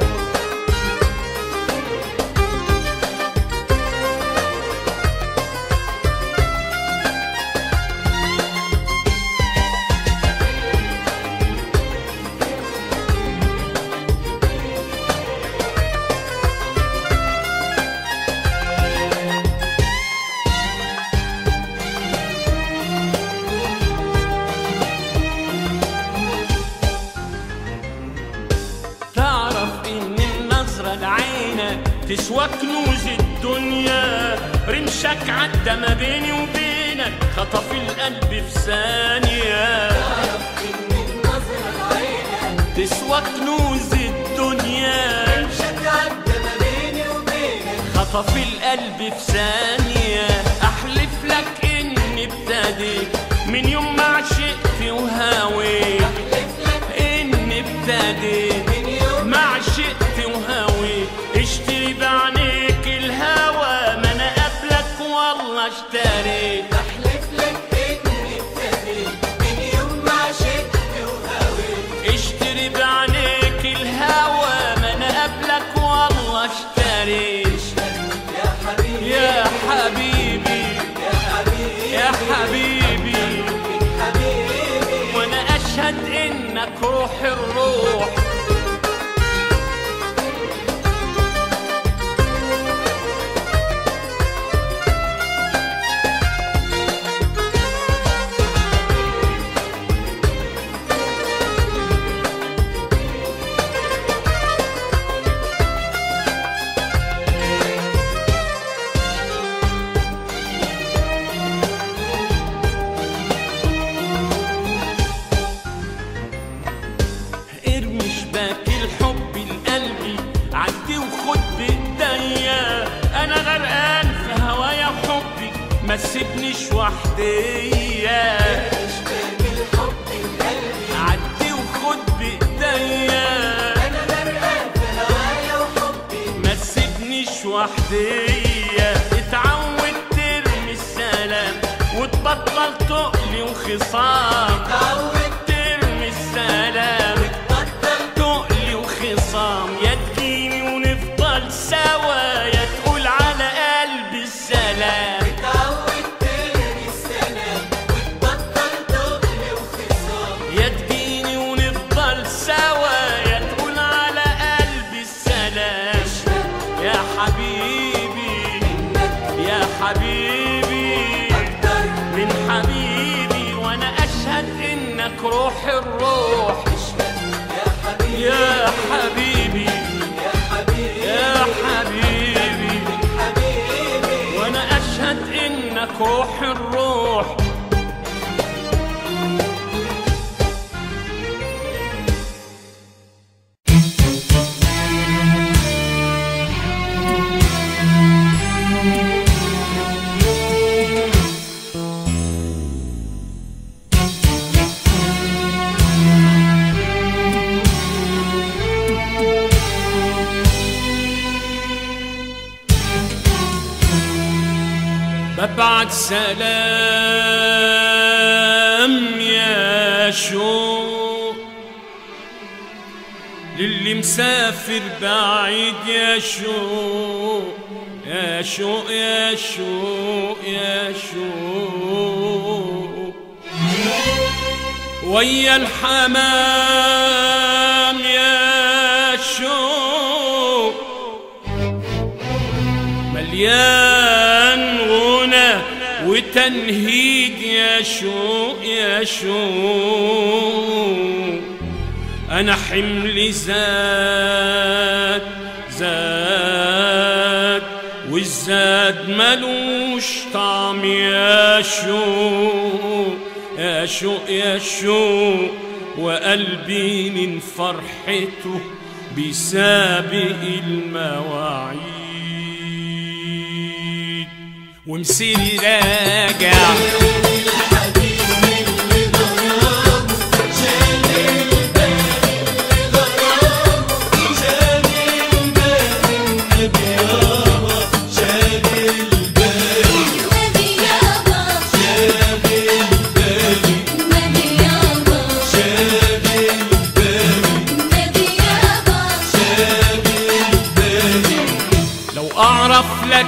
تعرف ان النظرة لعينك تسوى كنوز الدنيا رمشك عدى ما بيني وبينك خطف القلب في ثانية تسوى كنوز الدنيا خطف القلب في ثانية أحلف لك إني ابتديت من يوم ما عشقت وهاويت إني ابتديت ما عشقت وهاويت اشتري بعينيك الهوى ما أنا قبلك والله اشتريت اشتري بعينيك الهوى ما أنا قبلك والله اشتريت يا حبيبي يا حبيبي وانا اشهد انك روح الروح ارمي شباك الحب لقلبي عدي وخد بايديا انا غرقان في هوايا حبي ما تسيبنيش وحديا عدي وخد بايديا ما تسيبنيش وحديا اتعود ترمي السلام وتبطل تقلي وخصام اتعود ترمي السلام تقلي وخصام يا تجيني ونفضل سوا يا تقول على قلبي السلام يا تجيني ونفضل سوا يا تقول على قلبي السلام يا حبيبي انك روح الروح يا حبيبي يا حبيبي يا حبيبي يا حبيبي حبيبي وانا اشهد انك روح الروح ببعت سلام يا شوق للي مسافر بعيد يا شوق يا شوق يا شوق يا شوق ويا الحمام يا شوق مليان غنى وتنهيد يا شوق يا شوق انا حملي زاد زاد والزاد ملوش طعم يا شوق يا شوق يا شوق وقلبي من فرحته بيسابق المواعيد ومسيري راجع نبي يابا نبي يابا نبي يابا لو اعرف لك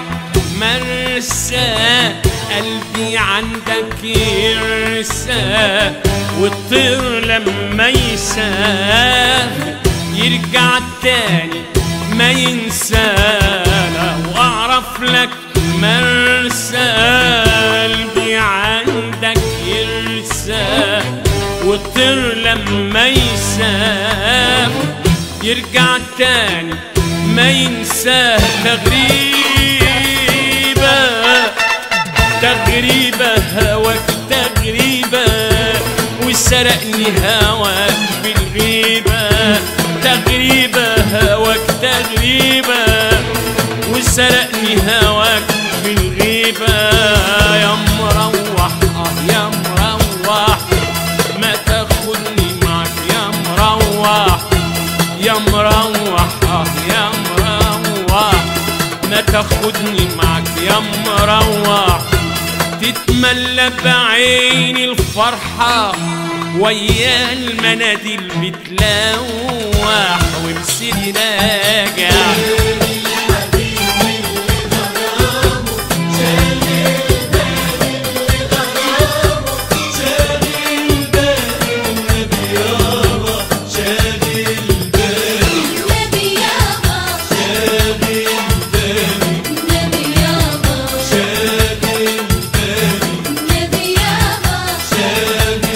مرسى قلبي عندك يرسى والطير لما يساه يرجع تاني ما ينسى لو اعرف لك مرسى قلبي عندك يرسى والطير لما يساه يرجع تاني ما ينساه تغريبة تغريبة هواك تغريبة وسرقني هواك بالغيبة تغريبة هواك تغريبة وسرقني هواك بالغيبة يا مروح آه يا مروح ما تاخدني معك يا مروح يا مروح اه يا مروح ما تاخدني معك يا مروح تتملى بعيني الفرحة ويا المناديل بتلوح ومسيري راجع نبي يابا نبي يابا نبي يابا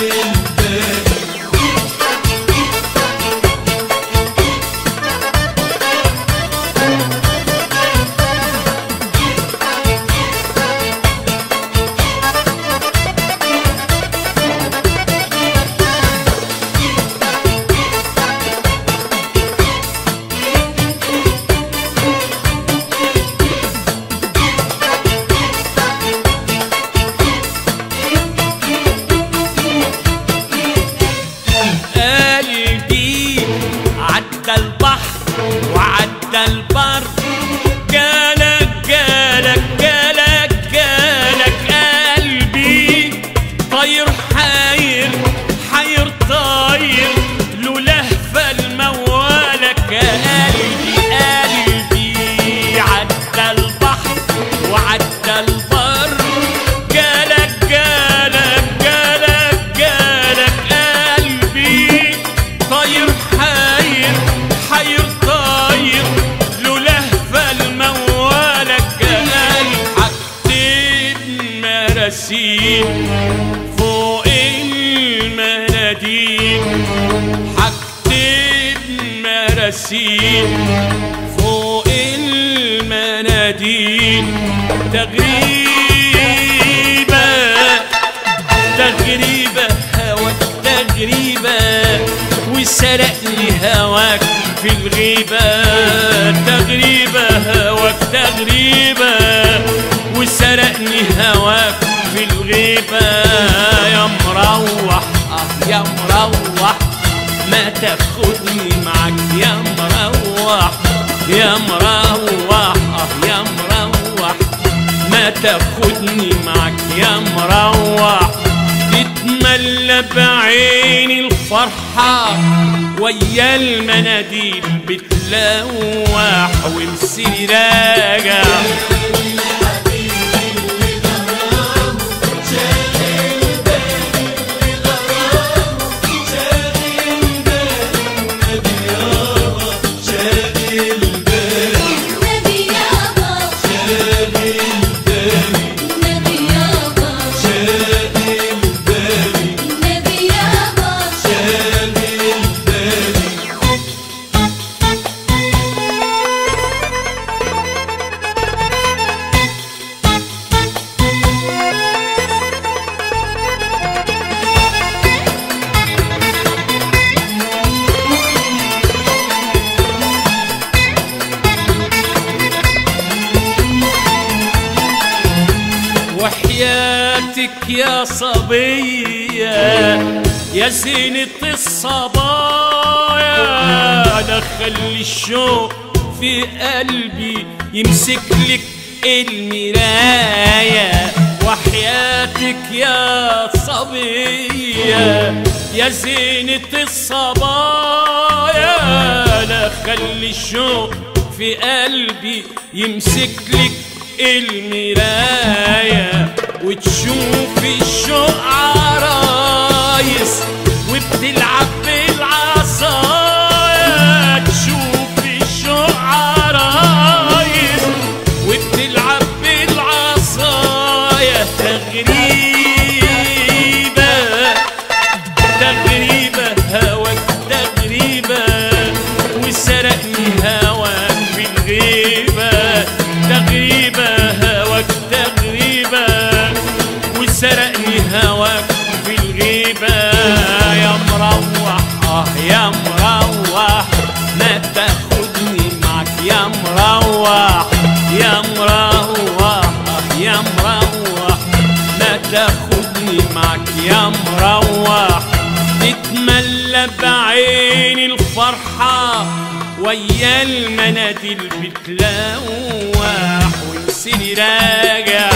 قلبي عدى البحر وعدى البر جالك جالك جالك جالك قلبي طاير حاير حاير طاير له لهفة الموالك قلبي قلبي عدى البحر وعدى البر جالك جالك جالك جالك قلبي طاير حاير حاير طاير له لهفة الموالك قلبي حطيت مراسيل فوق المناديل المناديل هكتب مراسيل فوق المناديل تغريبة تغريبة هواك تغريبة وسرقني هواك في الغيبة تغريبة هواك تغريبة وسرقني هواك في الغيبة يا مروح آه يا مروح ما تاخدني معك يا مروح يا مروح آه يا مروح ما تاخدني معك يا مروح تتملى بعيني الفرحة ويا المناديل بتلوح ومسيري راجع النبي يابا النبي يابا النبي يابا وحياتك يا صبية يا زينة الصبايا دخل الشوق في قلبي يمسك لك المراية وحياتك يا صبية يا زينة الصبايا دخل الشوق في قلبي يمسك لك المراية وتشوف الشوق عرايس وبتلعب بالعصايا تشوف الشوق عرايس وبتلعب بالعصايا تغريبة تغريبة هواك تغريبة وسرقني هواك في الغيبة تغريبة هواك تغريبة وسرقني هواك في الغيبة يا مروح اه يا مروح ما تاخدني معك يا مروح يا مروح اه يا مروح ما تاخدني معك يا مروح تتملى بعين الفرحة ويا المناديل بتلوح ومسيري راجع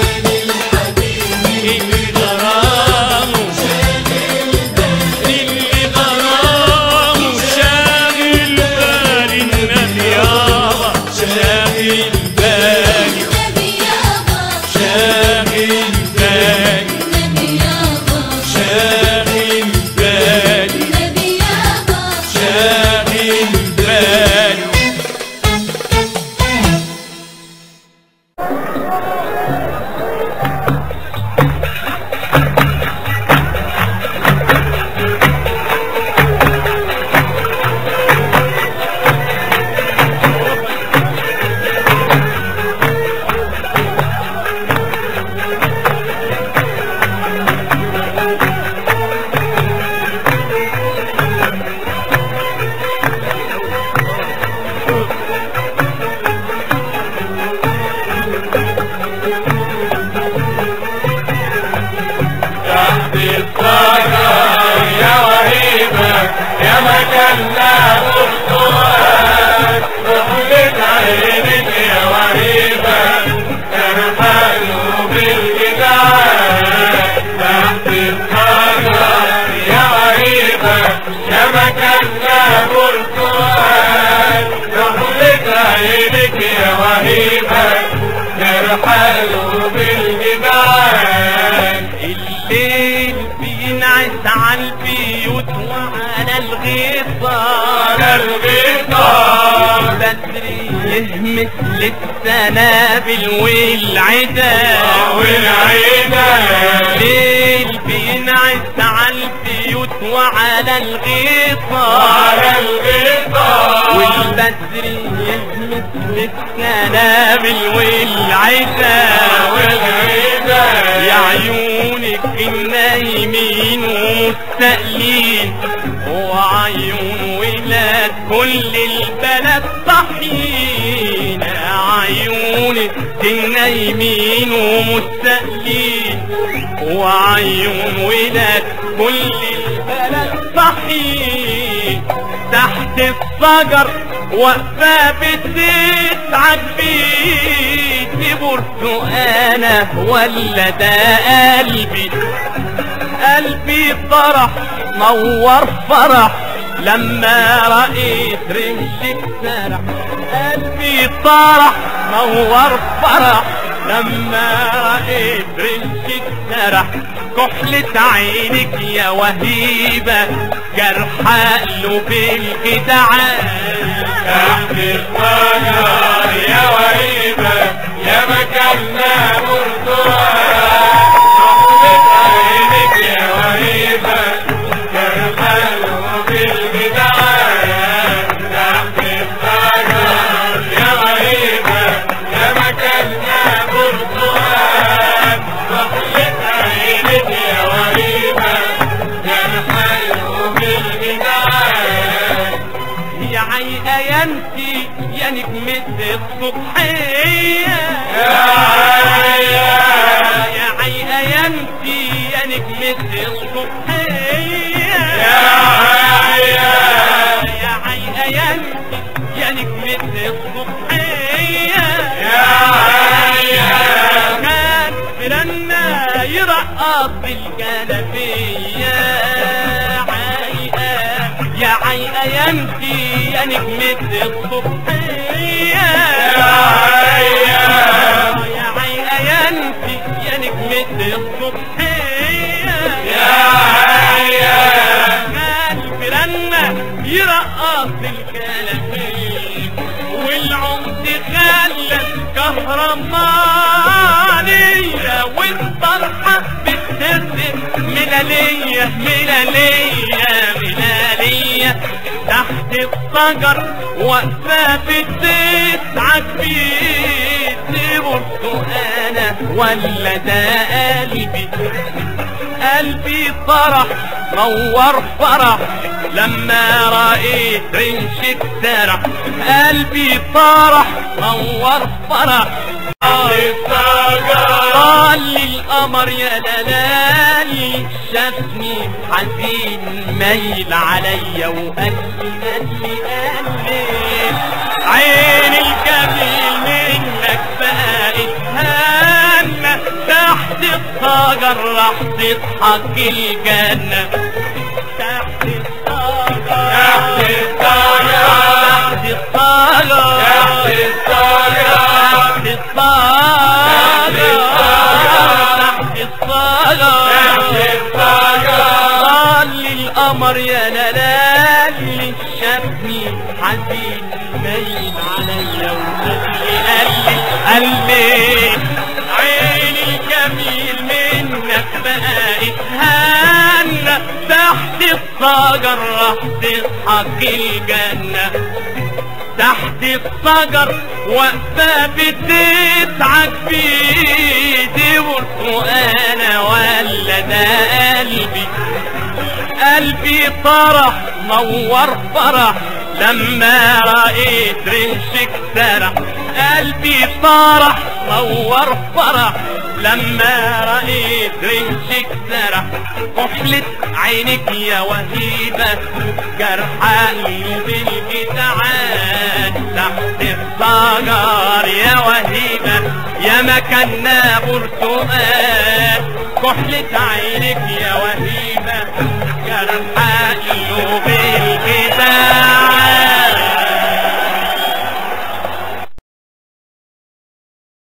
اللي غرامه اللي غرامه شاغل بالي النبي يابا شاغل بالي النبي يابا شاغل بالي النبي يابا شاغل بالي النبي يابا شاغل بالي الليل بينعس على البيوت وعلى الغيطان على الغيطان بدري يهمس للسنابل والعدا والعدا الليل بينعس على البيوت وعلى الغيطان والبدر يهمس بالسنابل والعتاب يا عيونك النايمين ومستقلين وعيون ولاد كل البلد صحيين عيونك النايمين ومستقلين وعيون ولاد كل البلد صحيين تحت الشجر واقفة بتسعد بيتي برتقانة ولا ده قلبي قلبي فرح نور فرح لما رأيت رمشك سرح قلبي فرح نور فرح لما رأيت رمشك سرح كحلة عينك يا وهيبة جرح قلب الجدعان تحت الشجر يا وهيبة يا مكاننا برتقال صحبة عينك يا وهيبة كالحلو بالجدعان تحت الشجر يا وهيبة يا مكاننا برتقال صحبة عينك يا وهيبة كالحلو بالجدعان يا عيقة يا انتي يا نجمة الصبحية يا عيا يا عيقة يا انتي يا نجمة الصبحية يا عيا يا عيقة يا انتي يا نجمة الصبحية يا عيا كان فلنا يرقص بالجلبية عيقة يا عيقة يا انتي يا نجمة الصبحية يا عيا يا عيقة يا انتي يا نجمة الصبحية يا عيا كان فلنا يرقص الكلامين والعمد خلى كهرمانية والطرحة بترسم ملالية ملالية ملالية تحت الشجر واقفة بتسعد بيتي برتقانة ولا ده قلبي قلبي فرح نور فرح لما رأيت رمشك سرح قلبي فرح نور فرح قال لي القمر يا دلالي شافني حزين ميل عليا وقال لي قال لي قال لي عين الجميل منك بقت هانة تحت الشجر راح تضحك الجنة تحت الشجر تحت الشجر تحت الشجر تحت الشجر تحت الشجر تحت الشجر قال لي القمر يا لالي شافني حزين ميل عليا وقال لي قال لي عيني الجميل منك بقت هانة تحت الشجر راح تضحك الجنة تحت الشجر واقفة بتضحك بيدي برتقانة ولا ده قلبي قلبي فرح نور فرح لما رأيت رمشك سرح قلبي فرح نور فرح لما رأيت رمشك سرح كحلة عينك يا وهيبة جرح قلب الجدعان تحت الشجر يا وهيبة يا مكاننا برتقال كحلة عينك يا وهيبة جرح قلب